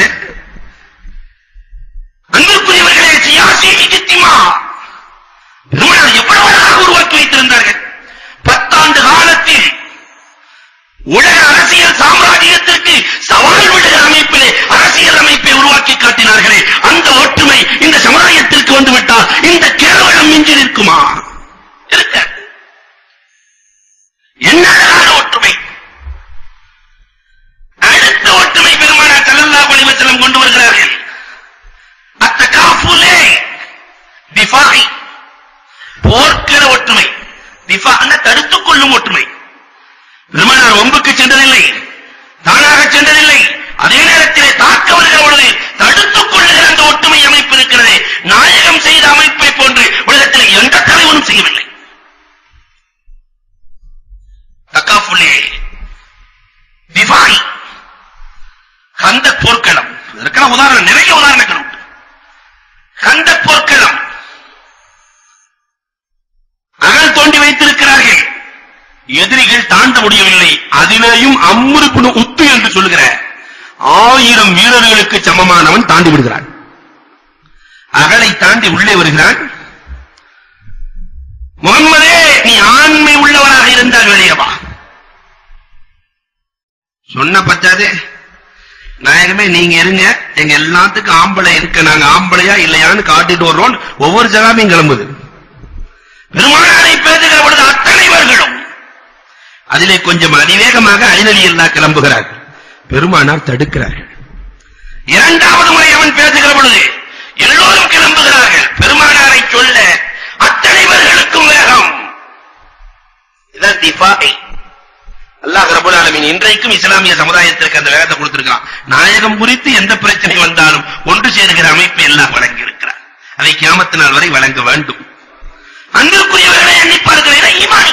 அன்பிற்குரியவர்களே சியாசி இஜ்திமா பெருமானார் எவ்வளவு அழகாக உருவாக்கி வைத்திருந்தார்கள் பத்தாண்டு காலத்தில் உலக அரசியல் சாம்ராஜ்யத்திற்கு சவால் விடுகிற அமைப்பிலே அரசியல் அமைப்பை உருவாக்கி காட்டினார்களே அந்த ஒற்றுமை இந்த சமுதாயத்திற்கு வந்துவிட்டால் இந்த கேவலம் மிஞ்சி நிற்குமா இருக்க என்ன அழகான ஒற்றுமை அடுத்த ஒற்றுமை பெருமானார் ஸல்லல்லாஹு அலைஹி வஸல்லம் கொண்டு வருகிறார்கள் அத்தகாஃபுலே திஃபாய் போர்க்கிற ஒற்றுமை திஃபான தடுத்துக் கொள்ளும் ஒற்றுமை பெருமானார் ஒம்புக்கு சென்றதில்லை தானாக சென்றதில்லை அதே நேரத்திலே தாக்க வருகிற பொழுது தடுத்துக் கொள்ளுகிற அந்த ஒற்றுமை அமைப்பு இருக்கிறது நாயகம் செய்த அமைப்பை போன்று உலகத்தில் எந்த தலைவனும் செய்யவில்லை தக்காஃபுலே திஃபாய் கந்த போர்க்களம் இதற்கான உதாரணம் நிறைய உதாரணங்கள் உண்டு கந்த போர்க்களம் அகல் தோண்டி வைத்திருக்கிறார்கள் எதிரிகள் தாண்ட முடியவில்லை அதிலேயும் அம்முறுப்புணு உத்து என்று சொல்லுகிற ஆயிரம் வீரர்களுக்கு சமமானவன் தாண்டி விடுகிறான் அகலை தாண்டி உள்ளே வருகிறான் முகம்மதே நீ ஆண்மை உள்ளவராக இருந்தால் வெளியே வா சொன்ன பத்தாதே நாயகமே நீங்க இருங்க எங்க எல்லாத்துக்கும் ஆம்பளை இருக்க நாங்க ஆம்பளையா இல்லையான்னு காட்டிட்டு வர்றோம் ஒவ்வொரு ஜகாமையும் கிளம்புது பெருமானாரை பேசுகிற பொழுது அத்தனைவர்களும் அதிலே கொஞ்சம் அதிவேகமாக அழிநலி எல்லாம் கிளம்புகிறார்கள் பெருமானார் தடுக்கிறார்கள் இரண்டாவது முறை அவன் பேசுகிற பொழுது எல்லோரும் கிளம்புகிறார்கள் பெருமானாரை சொல்ல அத்தனைவர்களுக்கும் வேகம் இதான் திஃபாய் அல்லாஹ் ரப்பல் ஆலமீன் இன்றைக்கும் இஸ்லாமிய சமுதாயத்திற்கு அந்த வேகத்தை கொடுத்திருக்கிறான் நாயகம் குறித்து எந்த பிரச்சனை வந்தாலும் ஒன்று சேருகிற அமைப்பை எல்லாம் வழங்கி இருக்கிறார் அதை கியாமத்து நாள் வரை வழங்க வேண்டும் அன்பிற்குரியவர்களை எண்ணி பார்க்கிற ஈமானி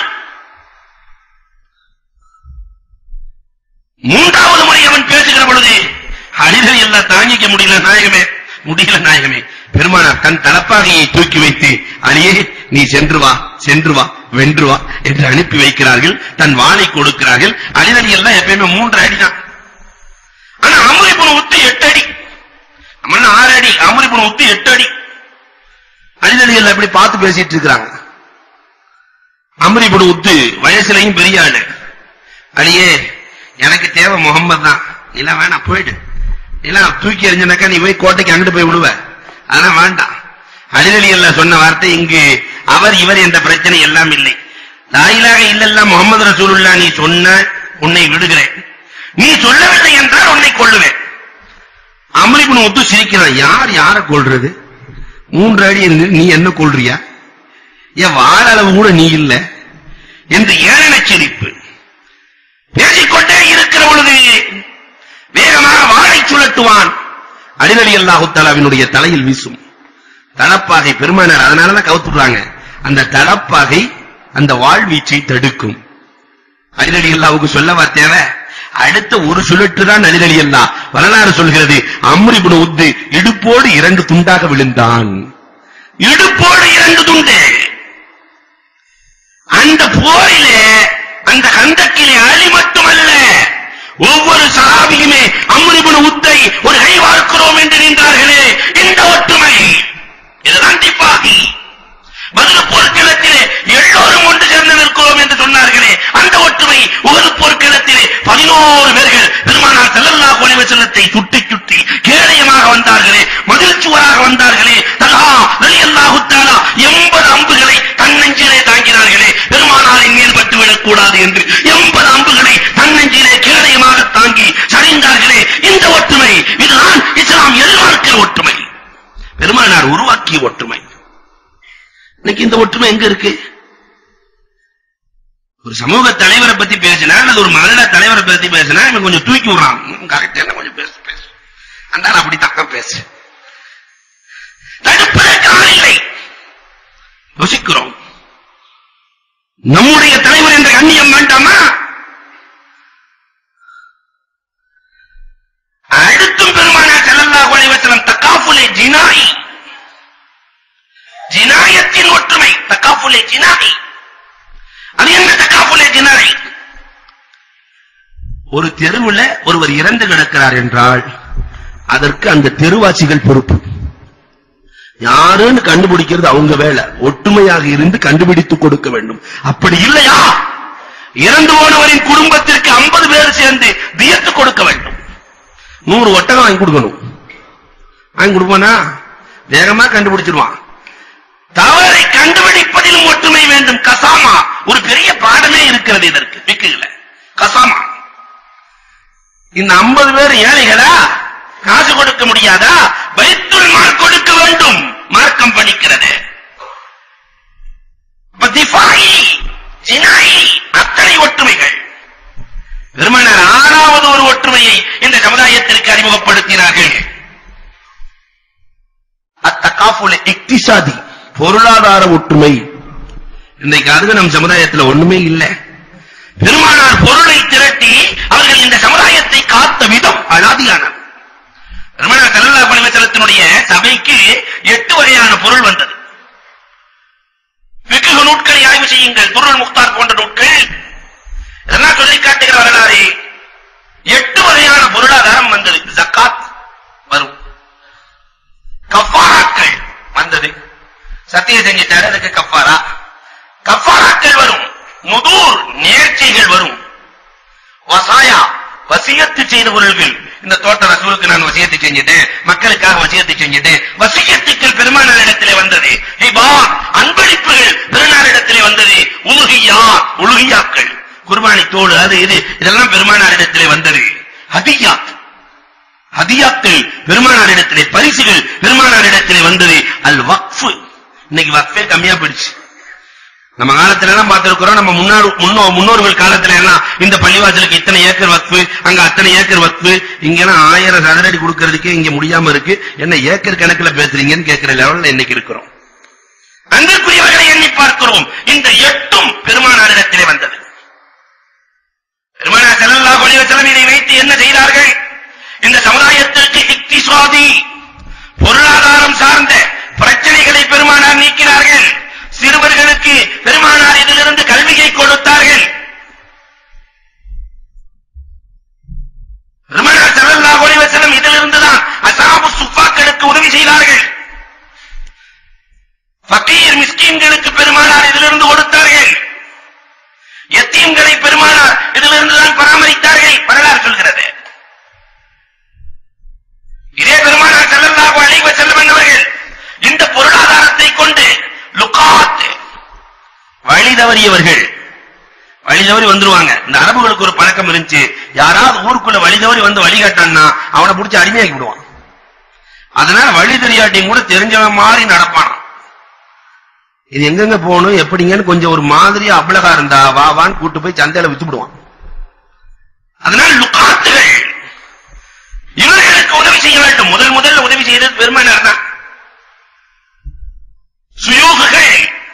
மூன்றாவது முறை அவன் பேசுகிற பொழுது அழிதல் எல்லாம் தாங்கிக்க முடியல நாயகமே முடியல நாயகமே பெருமானார் தன் தலப்பாகையை தூக்கி வைத்து அலியே நீ சென்று வா சென்று வா வென்று வா என்று அனுப்பி வைக்கிறார்கள் தன் வாளை கொடுக்கிறார்கள் அழிதல் எல்லாம் எப்பயுமே மூன்று அடி தான் ஆனா அமரிபுரம் உத்து எட்டு அடி நம்ம ஆறு அடி அமரிபுரம் உத்து எட்டு அடி அழிதல் எல்லாம் இப்படி பார்த்து பேசிட்டு இருக்கிறாங்க அமரிபுரம் உத்து வயசுலயும் பெரிய ஆளு அலியே எனக்கு தேவை முகம்மது தான் இல்ல வேணாம் போயிடு இல்ல தூக்கி எறிஞ்சனாக்கா நீ போய் கோட்டைக்கு அங்கிட்டு போய் விடுவ அதெல்லாம் வேண்டாம் அலிதலி எல்லாம் சொன்ன வார்த்தை இங்கு அவர் இவர் என்ற பிரச்சனை எல்லாம் இல்லை லாயிலாக இல்லல்ல முகமது ரசூலுல்லா நீ சொன்ன உன்னை விடுகிறேன் நீ சொல்லவில்லை என்றால் உன்னை கொள்ளுவேன் அமரிபுன் ஒத்து சிரிக்கிறான் யார் யாரை கொல்றது மூன்று அடி இருந்து நீ என்ன கொள்றியா என் வாழ அளவு கூட நீ இல்ல என்று ஏளன சிரிப்பு பேசிக்கொண்டே இருக்கிற பொழுது வேகமாக வாளை சுழட்டுவான் அலிரலி அல்லாஹு தஆலாவினுடைய தலையில் வீசும் தலப்பாகை பெருமானார் அதனாலதான் கவுத்துறாங்க அந்த தலப்பாகை அந்த வாழ்வீச்சை தடுக்கும் அலிரலி அல்லாவுக்கு சொல்லவா தேவை அடுத்த ஒரு சுழற்று தான் அலிரலி அல்லா வரலாறு சொல்கிறது அம்ரிபுன் உத்து இடுப்போடு இரண்டு துண்டாக விழுந்தான் இடுப்போடு இரண்டு துண்டு அந்த போரிலே அந்த கந்தக்கிலே அலி மட்டுமல்ல ஒவ்வொரு சஹாபியுமே அம்ரிபுன் உத்தை ஒரு கை பார்க்கிறோம் என்று நின்றார்களே இந்த ஒற்றுமை இதுதான் திப்பாகி பதில போர்க்களத்திலே எல்லோரும் ஒன்று சேர்ந்து நிற்கிறோம் என்று சொன்னார்களே அந்த ஒற்றுமை ஒரு போர்க்களத்திலே பதினோரு பேர்கள் பெருமானார் ஸல்லல்லாஹு அலைஹி வஸல்லத்தை சுட்டி சுட்டி கேடயமாக வந்தார்களே மதில் சுவராக வந்தார்களே தலா ரலியல்லாஹு தஆலா 80 அம்புகளை தன்னெஞ்சிலே தாங்கினார்களே பெருமானாரின் மேல் பட்டுவிடக் கூடாது என்று 80 அம்புகளை தன்னெஞ்சிலே கேடயமாக தாங்கி சரிந்தார்களே இந்த ஒற்றுமை இதுதான் இஸ்லாம் எதிர்பார்க்கிற ஒற்றுமை பெருமானார் உருவாக்கிய ஒற்றுமை இன்னைக்கு இந்த ஒற்றுமை எங்க இருக்கு ஒரு சமூக தலைவரை பத்தி பேசினா அல்லது ஒரு மகளிர தலைவரை பத்தி பேசினா இவன் கொஞ்சம் தூக்கி விடுறான் கரெக்ட் என்ன கொஞ்சம் பேசு பேசு அந்த ஆள் அப்படித்தான் பேசு தடுப்பதற்கு ஆள் இல்லை யோசிக்கிறோம் நம்முடைய தலைவர் என்ற கண்ணியம் வேண்டாமா அடுத்தும் பெருமானா ஸல்லல்லாஹு அலைஹி வஸல்லம் தகாஃபுலே ஜினாயி ஜினாயத்தின் ஒற்றுமை தகாஃபுலே ஜினாயி அது என்ன தகாஃபுலே ஜினாயி ஒரு தெருவுல ஒருவர் இறந்து கிடக்கிறார் என்றால் அதற்கு அந்த தெருவாசிகள் பொறுப்பு யாருன்னு கண்டுபிடிக்கிறது அவங்க வேலை ஒற்றுமையாக இருந்து கண்டுபிடித்து கொடுக்க வேண்டும் அப்படி இல்லையா இறந்து போனவரின் குடும்பத்திற்கு 50 பேர் சேர்ந்து தியத்து கொடுக்க வேண்டும் நூறு ஒட்டகம் வாங்கி கொடுக்கணும் வாங்கி கொடுப்பானா வேகமா கண்டுபிடிச்சிருவான் தவறை கண்டுபிடிப்பதிலும் ஒற்றுமை வேண்டும் கசாமா ஒரு பெரிய பாடமே இருக்கிறது இதற்கு விக்குல கசாமா இந்த 50 பேர் ஏழைகளா காசு கொடுக்க முடியாதா பைத்துல் மால் கொடுக்க வேண்டும் மார்க்கம் படிக்கிறது அப்ப திஃபாயி, ஜினாயி, அத்தனை ஒற்றுமைகள் பெருமானார் ஆறாவது ஒரு ஒற்றுமையை இந்த சமுதாயத்திற்கு அறிமுகப்படுத்தினார்கள் அத்தகாஃபுல் இக்திசாதி பொருளாதார ஒற்றுமை இன்றைக்கு அது நம் சமுதாயத்துல ஒண்ணுமே இல்லை பெருமானார் பொருளை திரட்டி அவர்கள் இந்த சமுதாயத்தை காத்த விதம் அலாதியானது பெருமானார் ஸல்லல்லாஹு அலைஹி வஸல்லத்தினுடைய சபைக்கு எட்டு வகையான பொருள் வந்தது ஃபிக்ஹ் நூட்களை ஆய்வு செய்யுங்கள் துருல் முக்தார் போன்ற நூட்கள் இதெல்லாம் சொல்லி காட்டுகிற வரலாறு எட்டு வகையான பொருளாதாரம் வந்தது ஜக்காத் வரும் கஃபாராக்கள் வந்தது சத்தியம் செஞ்சிட்டாரு அதுக்கு கஃபாரா கஃபாராக்கள் வரும் நுதூர் நேர்ச்சைகள் வரும் வசாயா வசியத்து செய்த பொருள்கள் இந்த தோட்ட ரசூலுக்கு நான் வசியத்தை செஞ்சிட்டேன் மக்களுக்காக வசியத்தை செஞ்சிட்டேன் வசியத்துக்கள் பெருமானார் இடத்திலே வந்தது ஹிபா அன்பளிப்புகள் பெருமானார் இடத்திலே வந்தது உலுகியா உலுகியாக்கள் குர்பானி தோடு அது இது இதெல்லாம் பெருமானார் இடத்திலே வந்தது ஹதியாத் ஹதியாக்கள் பெருமானார் இடத்திலே பரிசுகள் பெருமானார் இடத்திலே வந்தது அல் வக்ஃப் இன்னைக்கு வக்ஃபே கம்மியா போயிடுச்சு நம்ம காலத்துல எல்லாம் பார்த்திருக்கிறோம் நம்ம முன்னாடி முன்னோ முன்னோர்கள் காலத்துல எல்லாம் இந்த பள்ளிவாசலுக்கு இத்தனை ஏக்கர் வக்ஃபு அங்க அத்தனை ஏக்கர் வக்ஃபு இங்கெல்லாம் ஆயிரம் சதுரடி கொடுக்கறதுக்கே இங்க முடியாம இருக்கு என்ன ஏக்கர் கணக்குல பேசுறீங்கன்னு கேட்கிற லெவல்ல இன்னைக்கு இருக்கிறோம் அன்பிற்குரியவர்களை எண்ணி பார்க்கிறோம் இந்த எட்டும் பெருமானாரிடத்திலே வந்தது பெருமானார் ஸல்லல்லாஹு அலைஹி வஸல்லம் இதை வைத்து என்ன செய்தார்கள் இந்த சமுதாயத்திற்கு இக்திசாதி பொருளாதாரம் சார்ந்த பிரச்சனைகளை பெருமானார் நீக்கினார்கள் சிறுவர்களுக்கு பெருமானார் இதிலிருந்து கல்வியை கொடுத்தார்கள் பெருமானார் ஸல்லல்லாஹு அலைஹி வஸல்லம் இதிலிருந்து தான் அஸாபு சுஃபாக்களுக்கு உதவி செய்தார்கள் ஃபகீர் மிஸ்கீன்களுக்கு பெருமானார் இதிலிருந்து கொடுத்தார்கள் யத்தீம்களை பெருமானார் இதிலிருந்து தான் பராமரித்தார்கள் வரலாறு சொல்கிறது இதே பெருமானார் ஸல்லல்லாஹு அலைஹி வஸல்லம் என்பவர்கள் இந்த பொருளாதாரத்தை கொண்டு லுகாத் வழி தவறியவர்கள் வழி தவறி வந்துருவாங்க இந்த அரபுகளுக்கு ஒரு பழக்கம் இருந்துச்சு யாராவது ஊருக்குள்ள வழி தவறி வந்து வழி காட்டான்னா அவனை பிடிச்சி அடிமையாக்கி விடுவான் அதனால வழி தெரியாட்டியும் கூட தெரிஞ்சவன் மாதிரி நடப்பானாம் இது எங்கெங்க போகணும் எப்படிங்கன்னு கொஞ்சம் ஒரு மாதிரியா அபலகா இருந்தா வா வான்னு கூட்டு போய் சந்தையில வித்து விடுவான் அதனால லுக்காத்துகள் இவர்களுக்கு உதவி செய்ய வேண்டும் முதல் முதல்ல உதவி செய்தது பெருமானார் தான் சுயூகுகள்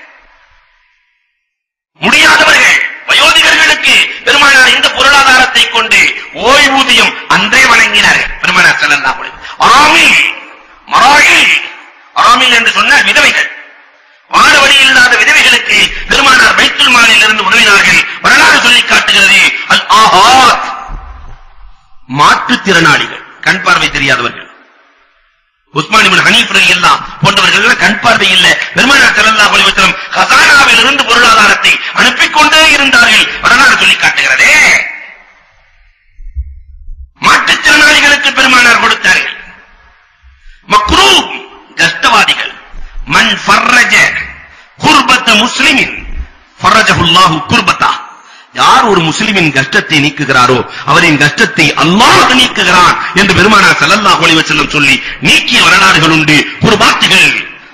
முடியாதவர்கள் வயோதிகர்களுக்கு பெருமானார் இந்த பொருளாதாரத்தை கொண்டு ஓய்வூதியம் அன்றே வழங்கினார்கள் பெருமானார் ஸல்லல்லாஹு அலைஹி வஸல்லம் ஆமீன் மராயில் ஆமீன் என்று சொன்னால் விதவைகள் வாழ வழி இல்லாத விதவைகளுக்கு பெருமானார் பைத்துல் மாலில் இருந்து உதவினார்கள் வரலாறு சொல்லி காட்டுகிறது அல் ஆஹாத் மாற்றுத்திறனாளிகள் கண் பார்வை தெரியாதவர்கள் உஸ்மான் இப்னு ஹனீஃப் ரலியல்லாஹு போன்றவர்கள் எல்லாம் கண் பார்வை இல்ல பெருமானார் ஸல்லல்லாஹு அலைஹி வஸல்லம் கசானாவில் இருந்து பொருளாதாரத்தை அனுப்பிக் கொண்டே இருந்தார்கள் வரலாறு சொல்லி காட்டுகிறதே மாற்றுத்திறனாளிகளுக்கு பெருமானார் கொடுத்தார்கள் மக்ரூப் கஷ்டவாதிகள் மன் ஃபர்ரஜ குர்பத்த முஸ்லிமின் ஃபர்ரஜஹுல்லாஹு குர்பத்தா யார் ஒரு முஸ்லிமின் கஷ்டத்தை நீக்குகிறாரோ அவரின் கஷ்டத்தை அல்லாஹ் நீக்குகிறான் என்று பெருமானார் ஸல்லல்லாஹு அலைஹி வஸல்லம் சொல்லி நீக்கிய வரலாறுகள் உண்டு குர்பாத்துகள்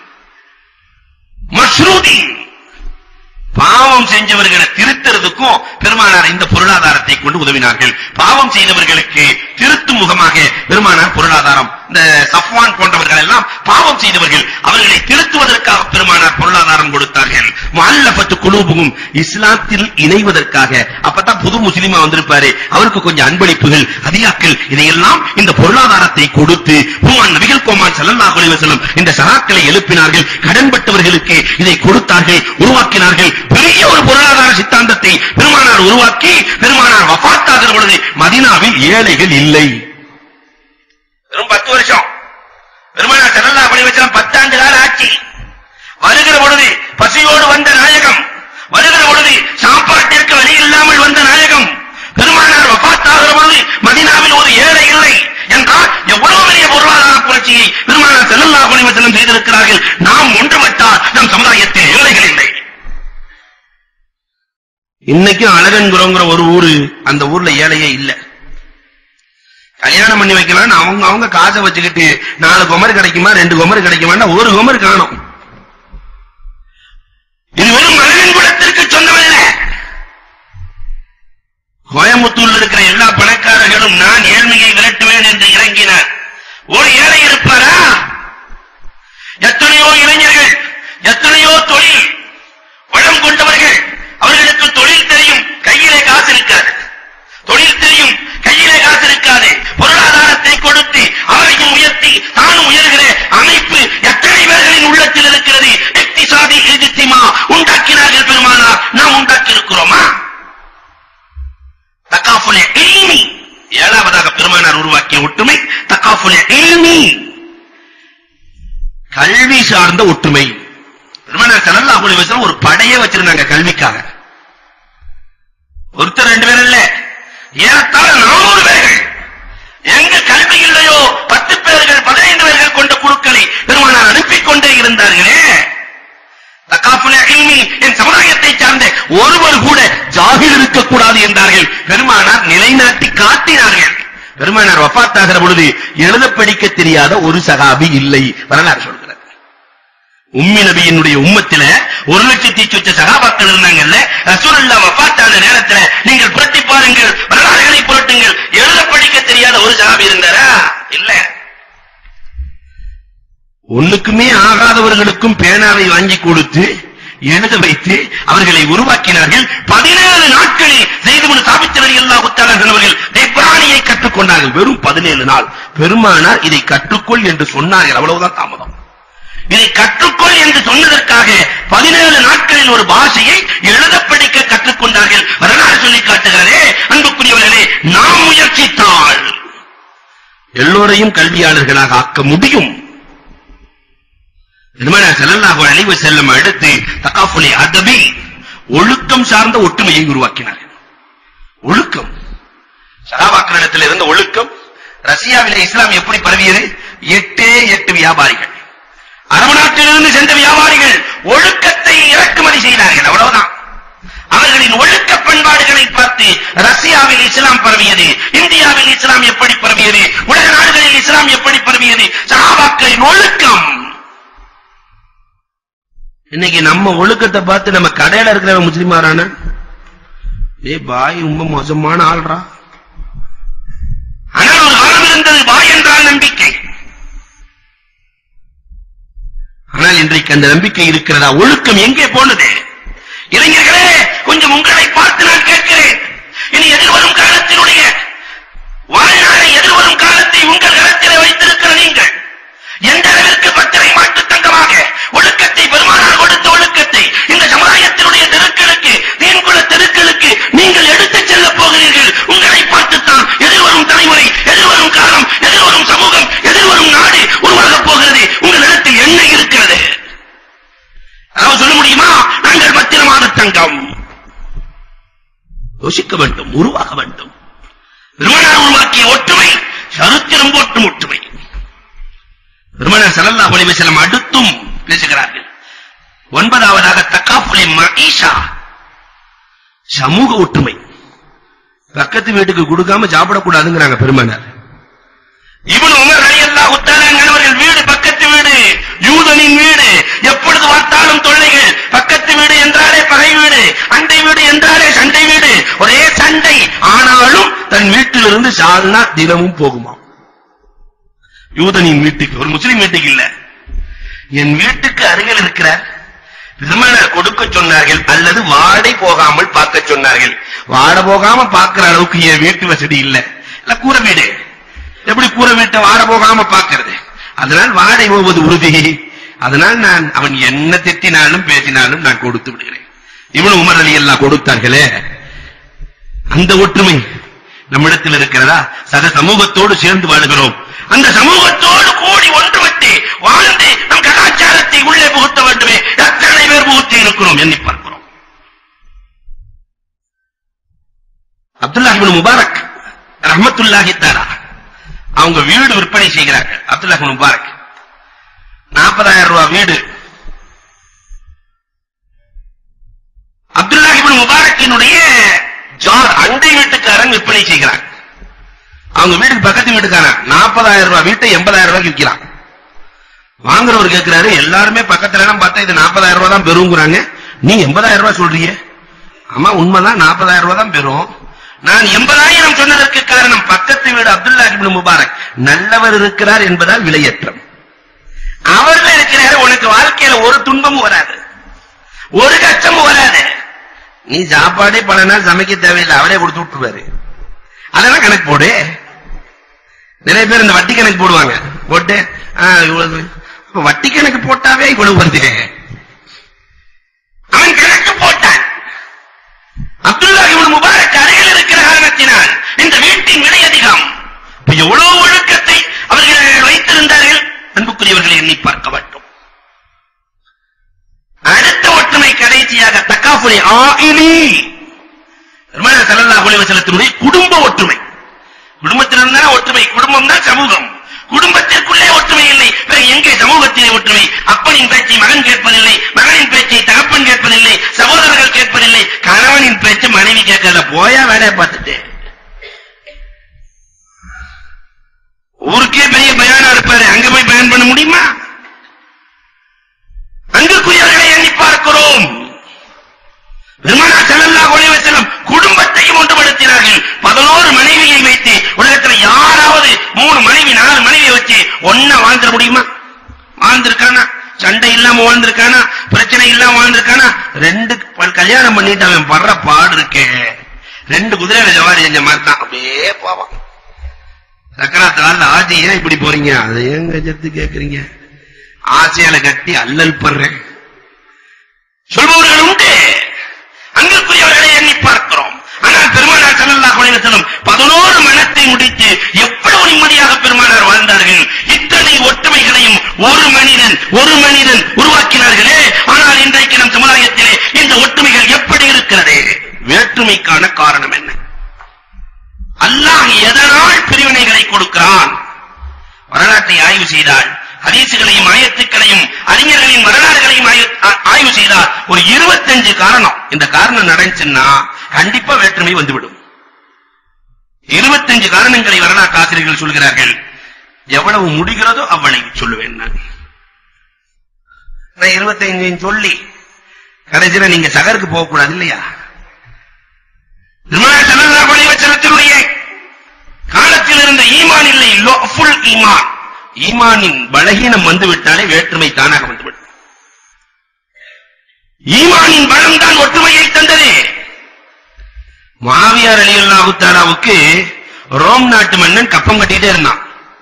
மஷ்ரூதி பாவம் செஞ்சவர்களை திருத்துறதுக்கும் பெருமானார் இந்த பொருளாதாரத்தை கொண்டு உதவினார்கள் பாவம் செய்தவர்களுக்கு திருத்தும் முகமாக பெருமானார் பொருளாதாரம் இந்த சஃப்வான் போன்றவர்கள் எல்லாம் பாவம் செய்தவர்கள் அவர்களை திருத்துவதற்காக பெருமானார் பொருளாதாரம் கொடுத்தார்கள் முஅல்லஃபத்து குலூபுகும் இஸ்லாத்தில் இணைவதற்காக அப்பதான் புது முஸ்லிமா வந்திருப்பாரு அவருக்கு கொஞ்சம் அன்பளிப்புகள் ஹதியாக்கள் இதையெல்லாம் இந்த பொருளாதாரத்தை கொடுத்து பூமான் நபிகள் கோமான் ஸல்லல்லாஹு அலைஹி வஸல்லம் இந்த சராக்களை எழுப்பினார்கள் கடன்பட்டவர்களுக்கு இதை கொடுத்தார்கள் உருவாக்கினார்கள் பெரிய ஒரு பொருளாதார சித்தாந்தத்தை பெருமானார் உருவாக்கி பெருமானார் வஃபாத்தாகிற பொழுது மதீனாவில் ஏழைகள் இல்லை வெறும் பத்து வருஷம் பெருமானார் ஸல்லல்லாஹு அலைஹி வஸல்லம் பத்தாண்டு கால ஆட்சி வருகிற பொழுது பசியோடு வந்த நாயகம் வருகிற பொழுது சாப்பாட்டிற்கு வழி இல்லாமல் வந்த நாயகம் பெருமானார் வஃபாத்தாகிற பொழுது மதீனாவில் ஒரு ஏழை இல்லை என்றால் எவ்வளவு பெரிய பொருளாதார புரட்சியை பெருமானார் ஸல்லல்லாஹு அலைஹி வஸல்லம் செய்திருக்கிறார்கள் நாம் ஒன்றுபட்டால் நம் சமுதாயத்தில் ஏழைகள் இல்லை இன்னைக்கும் அழகன்குறங்கிற ஒரு ஊரு அந்த ஊர்ல ஏழையே இல்ல கல்யாணம் பண்ணி வைக்கலாம்னு அவங்க அவங்க காசை வச்சுக்கிட்டு நாலு குமர் கிடைக்குமா ரெண்டு குமர் கிடைக்குமா ஒரு குமர் காணும் இது வெறும் அழகன் குலத்திற்கு சொந்தமல்ல கோயம்புத்தூர்ல இருக்கிற எல்லா பணக்காரர்களும் நான் ஏழ்மையை விரட்டுவேன் என்று இறங்கினார் ஒரு ஏழை இருப்பாரா எத்தனையோ இளைஞர்கள் எத்தனையோ தொழில் வளம் கொண்டவர்கள் அவர்களுக்கு தொழில் தெரியும் கையிலே காசு இருக்காது தொழில் தெரியும் கையிலே காசு இருக்காது பொருளாதாரத்தை கொடுத்து அவரையும் உயர்த்தி தானும் உயர்கிற அமைப்பு எத்தனை பேர்களின் உள்ளத்தில் இருக்கிறது எக்திசாதி எதிர்த்திமா உண்டாக்கினார்கள் பெருமானார் நாம் உண்டாக்கி இருக்கிறோமா தக்காஃபுல் இல்மி ஏழாவதாக பெருமானார் உருவாக்கிய ஒற்றுமை தக்காஃபுல் இல்மி கல்வி சார்ந்த ஒற்றுமை பெருமானார் ஸல்லல்லாஹு அலைஹி வஸல்லம் ஒரு படையே வச்சிருந்தாங்க கல்விக்காக ஒருத்தர் ரெண்டு பேர் இல்ல ஏறத்தாழ நானூறு பேர்கள் எங்க கல்வி இல்லையோ பத்து பேர்கள் பதினைந்து பேர்கள் கொண்ட குழுக்களை பெருமானார் அனுப்பிக் கொண்டே இருந்தார்களே தக்காஃபுல் இல்மி என் சமுதாயத்தை சார்ந்த ஒருவர் கூட ஜாகில் இருக்கக்கூடாது என்றார்கள் பெருமானார் நிலைநாட்டி காட்டினார்கள் பெருமானார் வஃபாத்தாகிற பொழுது எழுத படிக்க தெரியாத ஒரு சகாபி இல்லை வரலாறு சொல்கிறது உம்மி நபியினுடைய உம்மத்தில ஒரு லட்சத்தி சொச்ச சகாபாக்கள் இருந்தாங்கல்ல ரசூலுல்லாஹ் வஃபாத்தான நேரத்துல நீங்கள் புரட்டி பாருங்கள் வரலாறுகளை புரட்டுங்கள் எழுத படிக்க தெரியாத ஒரு சகாபி இருந்தாரா இல்ல ஒண்ணுக்குமே ஆகாதவர்களுக்கும் பேனாவை வாங்கி கொடுத்து எழுத வைத்து அவர்களை உருவாக்கினார்கள் பதினேழு நாட்களில் செய்து சாபித்தவர் எல்லா உத்தாளர்கள் அவர்கள் தெப்ரானியை கற்றுக்கொண்டார்கள் வெறும் பதினேழு நாள் பெருமானார் இதை கற்றுக்கொள் என்று சொன்னார்கள் அவ்வளவுதான் தாமதம் இதை கற்றுக்கொள் என்று சொன்னதற்காக பதினேழு நாட்களில் ஒரு பாஷையை எழுத படிக்க கற்றுக்கொண்டார்கள் வரலாறு சொல்லி காட்டுகிறதே அன்புக்குரியவர்களே நாம் முயற்சித்தால் எல்லோரையும் கல்வியாளர்களாக ஆக்க முடியும் பெருமானார் ஸல்லல்லாஹு அலைஹி வஸல்லம் அடுத்து தகாஃபுலி அதபி ஒழுக்கம் சார்ந்த ஒற்றுமையை உருவாக்கினார்கள் ஒழுக்கம் சகாபாக்களிடத்தில் இருந்த ஒழுக்கம் ரஷ்யாவிலே இஸ்லாம் எப்படி பரவியது எட்டே எட்டு வியாபாரிகள் அரபு நாட்டிலிருந்து சென்ற வியாபாரிகள் ஒழுக்கத்தை இறக்குமதி செய்தார்கள் அவ்வளவுதான் அவர்களின் ஒழுக்க பண்பாடுகளை பரவியது இந்தியாவில் இஸ்லாம் எப்படி பரவியது உலக நாடுகளில் இஸ்லாம் எப்படி பரவியது சஹாபாக்களின் ஒழுக்கம் இன்னைக்கு நம்ம ஒழுக்கத்தை பார்த்து நம்ம கடையில இருக்கிறவன் முஸ்லிம் ஆறான ஏ பாய் ரொம்ப மோசமான ஆள்ரா ஆனால் ஒரு காலம் இருந்தது பாய் என்றால் நம்பிக்கை ஆனால் இன்றைக்கு அந்த நம்பிக்கை இருக்கிறதா ஒழுக்கம் எங்கே போனது இளைஞர்களே கொஞ்சம் உங்களை பார்த்து நான் கேட்கிறேன் இனி எதிர்வரும் காலத்தினுடைய வாழ்நாளை எதிர்வரும் காலத்தை உங்கள் கரத்திலே வைத்திருக்கிற நீங்கள் எந்த அளவிற்கு பத்திரை மாட்டு தங்கமாக ஒழுக்கத்தை பெருமானார் கொடுத்த ஒழுக்கத்தை இந்த சமுதாயத்தினுடைய தெருக்களுக்கு தீன்குல தெருக்களுக்கு நீங்கள் எடுத்துச் செல்லப் போகிறீர்கள் உங்களை பார்த்துத்தான் எதிர்வரும் தலைமுறை எதிர்வரும் காலம் எதிர்வரும் சமூகம் எதிர்வரும் நாடு உருவாகப் போகிறது உங்களிடத்தில் என்ன இருக்கிறது அதாவது சொல்ல முடியுமா நாங்கள் பத்திரமான தங்கம் யோசிக்க வேண்டும் உருவாக வேண்டும் பெருமானார் உருவாக்கிய ஒற்றுமை சரித்திரம் போட்டும் ஒற்றுமை பெருமானார் ஸல்லல்லாஹு அலைஹி வஸல்லம் அடுத்தும் பேசுகிறார்கள் ஒன்பதாவதாக தக்காஃபுலி மஈஷா சமூக ஒற்றுமை பக்கத்து வீட்டுக்கு கொடுக்காம சாப்பிடக்கூடாதுங்கிறாங்க பெருமானார் இப்னு உமர் ரலியல்லாஹு தஆலா அவர்கள் வீடு பக்கத்து வீடு யூதனின் வீடு எப்பொழுது பார்த்தாலும் தொல்லைகள் பக்கத்து வீடு என்றாலே பகை வீடு அண்டை வீடு என்றாலே சண்டை வீடு ஒரே சண்டை ஆனாலும் தன் வீட்டிலிருந்து சால்னா தினமும் போகுமா யூதனின் வீட்டுக்கு ஒரு முஸ்லிம் வீட்டுக்கு இல்ல என் வீட்டுக்கு அருகில் இருக்கிறார் பெருமானார் கொடுக்க சொன்னார்கள் அல்லது வாடை போகாமல் பார்க்க சொன்னார்கள் வாட போகாம பார்க்கிற அளவுக்கு என் வீட்டு வசதி இல்ல இல்ல கூரை வீடு எப்படி கூரை வீட்டை வாட போகாம பார்க்கிறது அதனால் வாடை போவது உறுதி அதனால் நான் அவன் என்ன திட்டினாலும் பேசினாலும் நான் கொடுத்து விடுகிறேன் இவன் உமர் அலி எல்லாம் கொடுத்தார்களே அந்த ஒற்றுமை நம்மிடத்தில் இருக்கிறதா சக சமூகத்தோடு சேர்ந்து வாழுகிறோம் அந்த சமூகத்தோடு கூடி ஒன்றுபட்டு வாழ்ந்து நம் கலாச்சாரத்தை உள்ளே புகுத்த வேண்டுமே எத்தனை பேர் புகுத்தி இருக்கிறோம் எண்ணி பார்க்கிறோம் அப்துல்லா இப்னு முபாரக் ரஹ்மத்துல்லாஹி தஆலா அவங்க வீடு விற்பனை செய்கிறார்கள் அப்துல்லா இப்னு முபாரக் 40000 ரூபாய் வீடு அப்துல்லா இப்னு முபாரக்கினுடைய ஜார் அண்டை வீட்டுக்காரன் விற்பனை செய்கிறான் அவங்க வீட்டுக்கு பக்கத்து வீட்டுக்காரன் 40000 ரூபாய் வீட்டை 80000 ரூபாய்க்கு விற்கிறான் வாங்குறவர் கேட்கிறாரு எல்லாருமே பக்கத்துல எல்லாம் பார்த்தா இது 40000 ரூபாய் தான் பெறுங்கிறாங்க நீ 80000 ரூபாய் சொல்றீங்க ஆமா உண்மைதான் 40000 ரூபாய் தான் பெறும் நான் 80000 சொன்னதற்கு காரணம் பக்கத்து வீடு அப்துல்லா இப்னு முபாரக் நல்லவர் இருக்கிறார் என்பதால் விலையேற்றம் அவர்ல இருக்கிறாரு உனக்கு வாழ்க்கையில ஒரு துன்பமும் வராது ஒரு கஷ்டமும் வராது நீ சாப்பாடே பல நாள் சமைக்க தேவையில்லை அவரே கொடுத்து விட்டுருவாரு அதெல்லாம் கணக்கு போடு நிறைய பேர் இந்த வட்டி கணக்கு போடுவாங்க போட்டு ஆ, இவ்வளவு அப்ப வட்டி கணக்கு போட்டாவே இவ்வளவு வருது அவன் கணக்கு போட்டான் அப்துல்லா இவன் முபாரக் அருகில் இருக்கிற காரணத்தினால் இந்த வீட்டின் விலை அதிகம் இப்ப எவ்வளவு ஒழுக்கத்தை அவர்கள் வைத்திருந்தார்கள் அன்புக்குரியவர்களை எண்ணி பார்க்க வேண்டும் அடுத்த ஒற்றுமை கடைசியாக தக்காஃபுலி ஆயிலி பெருமானார் ஸல்லல்லாஹு அலைஹி வஸல்லத்தினுடைய குடும்ப ஒற்றுமை குடும்பத்தில் இருந்தா ஒற்றுமை குடும்பம் தான் சமூகம் குடும்பத்திற்குள்ளே ஒற்றுமை இல்லை வேறு எங்கே சமூகத்திலே ஒற்றுமை அப்பனின் பேச்சை மகன் கேட்பதில்லை மகனின் பேச்சை தகப்பன் கேட்பதில்லை சகோதரர்கள் கேட்பதில்லை கணவனின் பேச்சு மனைவி கேட்கல போயா வேலையை பார்த்துட்டு ஊருக்கே பெரிய பயானா இருப்பாரு அங்க போய் பயன் பண்ண முடியுமா அங்குக்குரியவர்களை எண்ணி பார்க்கிறோம் பெருமானார் ஸல்லல்லாஹு அலைஹி வஸல்லம் குடும்பத்தையும் ஒன்றுபடுத்தினார்கள் 11 மனைவியை வைத்து உலகத்துல யாராவது மூணு மனைவி நாலு மனைவியை வச்சு ஒண்ணா வாழ்ந்துட முடியுமா வாழ்ந்திருக்கானா சண்டை இல்லாம வாழ்ந்திருக்கானா பிரச்சனை இல்லாம வாழ்ந்திருக்கானா ரெண்டு ப- கல்யாணம் பண்ணிட்டு அவன் படுற பாடு இருக்கே ரெண்டு குதிரையில ஜவாரி செஞ்ச மாதிரி தான் அப்படியே போவான் சக்கராத்து கால ஆஜி ஏன் இப்படி போறீங்க அதை ஏன் கஜத்து கேக்குறீங்க ஆசையால கட்டி அல்லல் படுறேன் சொல்பவர்கள் உண்டு அங்குக்குரியவர்களை எண்ணி பார்க்கிறோம் ஆனால் பெருமானார் ஸல்லல்லாஹு அலைஹி வஸல்லம் 11 மனத்தை முடித்து எவ்வளவு நிம்மதியாக பெருமானார் வாழ்ந்தார்கள் இத்தனை ஒற்றுமைகளையும் ஒரு மனிதன் ஒரு மனிதன் உருவாக்கினார்களே ஆனால் இன்றைக்கு நம் சமுதாயத்திலே இந்த ஒற்றுமைகள் எப்படி இருக்கிறது வேற்றுமைக்கான காரணம் என்ன அல்லாஹ் எதனால் பிரிவினைகளை கொடுக்கிறான் வரலாற்றை ஆய்வு செய்தால் ஹதீசுகளையும் ஆயத்துக்களையும் அறிஞர்களின் வரலாறுகளையும் ஆய்வு- ஆ- ஆய்வு செய்தால் ஒரு 25 காரணம் இந்த காரணம் நடந்துச்சுன்னா கண்டிப்பா வேற்றுமை வந்துவிடும் இருபத்தஞ்சு காரணங்களை வரலாற்று ஆசிரியர்கள் சொல்கிறார்கள் எவ்வளவு முடிகிறதோ அவ்வளவு சொல்லுவேன் நான் நான் இருபத்தைந்து சொல்லி கடைசியில நீங்க சகருக்கு போக கூடாது இல்லையா பெருமானார் ஸல்லல்லாஹு அலைஹி வஸல்லத்தினுடைய காலத்தில் இருந்த ஈமான் இல்லை ஃபுல் ஈமான் ஈமானின் பலகீனம் வந்து விட்டாலே வேற்றுமை தானாக வந்துவிடும் ஈமானின் பலம் தான் ஒற்றுமையை தந்தது மாவியார் அலியல்லாஹு தாலாவுக்கு ரோம் நாட்டு மன்னன் கப்பம் கட்டிட்டே இருந்தான்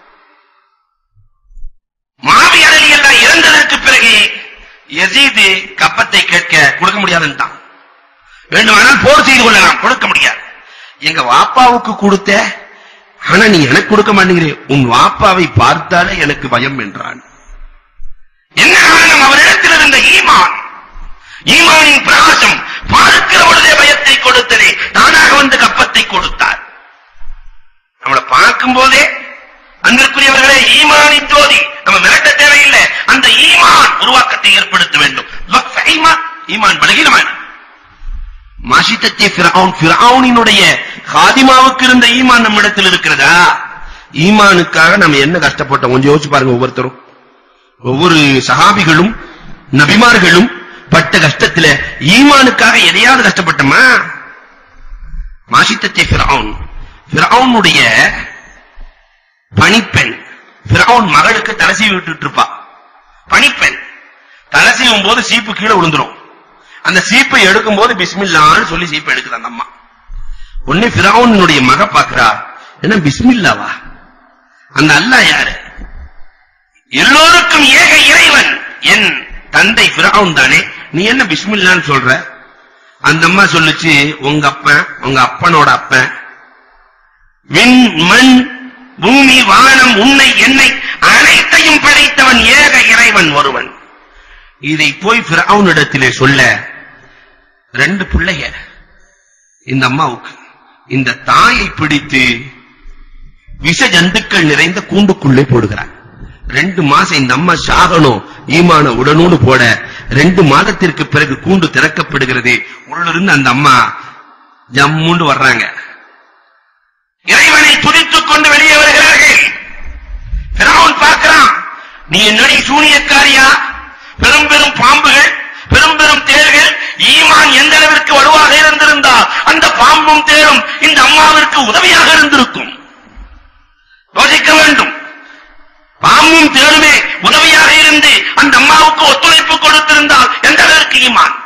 மாவியார் அலியல்லாஹ் இறந்ததற்கு பிறகு யசீது கப்பத்தை கேட்க கொடுக்க முடியாதுன்ட்டான் வேண்டுமானால் போர் செய்து கொள்ளலாம் கொடுக்க முடியாது எங்க வாப்பாவுக்கு கொடுத்த ஆனா நீ எனக்கு கொடுக்க மாட்டேங்கிறே உன் வாப்பாவை பார்த்தாலே எனக்கு பயம் என்றான் என்ன காரணம் அவரிடத்தில் இருந்த ஈமான் ஈமானின் பிரகாசம் பார்க்கிற பொழுதே பயத்தை கொடுத்ததே தானாக வந்து கப்பத்தை கொடுத்தார் நம்மளை பார்க்கும் போதே அன்பிற்குரியவர்களே ஈமானின் ஜோதி நம்ம மிரட்ட தேவையில்லை அந்த ஈமான் உருவாக்கத்தை ஏற்படுத்த வேண்டும் லஃப் ஈமான் ஈமான் பலகீனமான மாஷித்தத்தை ஃபிரௌன் ஃபிரௌனினுடைய காதிமாவுக்கு இருந்த ஈமான் நம்மிடத்தில் இருக்கிறதா ஈமானுக்காக நம்ம என்ன கஷ்டப்பட்டோம் கொஞ்சம் யோசிச்சு பாருங்க ஒவ்வொருத்தரும் ஒவ்வொரு சஹாபிகளும் நபிமார்களும் பட்ட கஷ்டத்துல ஈமானுக்காக எதையாவது கஷ்டப்பட்டோமா மாஷித்தத்தை ஃபிரௌன் ஃபிரௌனுடைய பணிப்பெண் ஃபிரௌன் மகளுக்கு தலை சீவி விட்டுட்டு இருப்பா பணிப்பெண் தலை சீவும் போது சீப்பு கீழே விழுந்துரும் அந்த சீப்பை எடுக்கும் போது பிஸ்மில்லான்னு சொல்லி சீப்பை எடுக்குது அந்த அம்மா உடனே ஃபிரௌனுடைய மக பாக்குறா என்ன பிஸ்மில்லாவா அந்த அல்லாஹ் யாரு எல்லோருக்கும் ஏக இறைவன் என் தந்தை ஃபிரௌன் தானே நீ என்ன பிஸ்மில்லான்னு சொல்ற அந்த அம்மா சொல்லுச்சு உங்க அப்பன் உங்க அப்பனோட அப்பன் விண் மண் பூமி வானம் உன்னை என்னை அனைத்தையும் படைத்தவன் ஏக இறைவன் ஒருவன் இதை போய் ஃபிரௌனிடத்திலே சொல்ல ரெண்டு பிள்ளைய இந்த அம்மாவுக்கு இந்த தாயை பிடித்து விஷ ஜந்துக்கள் நிறைந்த கூண்டுக்குள்ளே போடுகிறார் ரெண்டு மாசம் இந்த அம்மா சாகணும் ஈமான உடனோடு போட ரெண்டு மாதத்திற்கு பிறகு கூண்டு திறக்கப்படுகிறது உள்ளிருந்து அந்த அம்மா ஜம்முண்டு வர்றாங்க இறைவனை துதித்துக் கொண்டு வெளியே வருகிறார்கள் பிறவன் பார்க்கிறான் நீ என்னடி சூனியக்காரியா பெரும் பெரும் பாம்புகள் பெரும் பெரும் தேர்கள் ஈமான் எந்த அளவிற்கு வலுவாக இருந்திருந்தால் அந்த பாம்பும் தேரும் இந்த அம்மாவிற்கு உதவியாக இருந்திருக்கும் யோசிக்க வேண்டும் பாம்பும் தேருமே உதவியாக இருந்து அந்த அம்மாவுக்கு ஒத்துழைப்பு கொடுத்திருந்தால் எந்த அளவிற்கு ஈமான்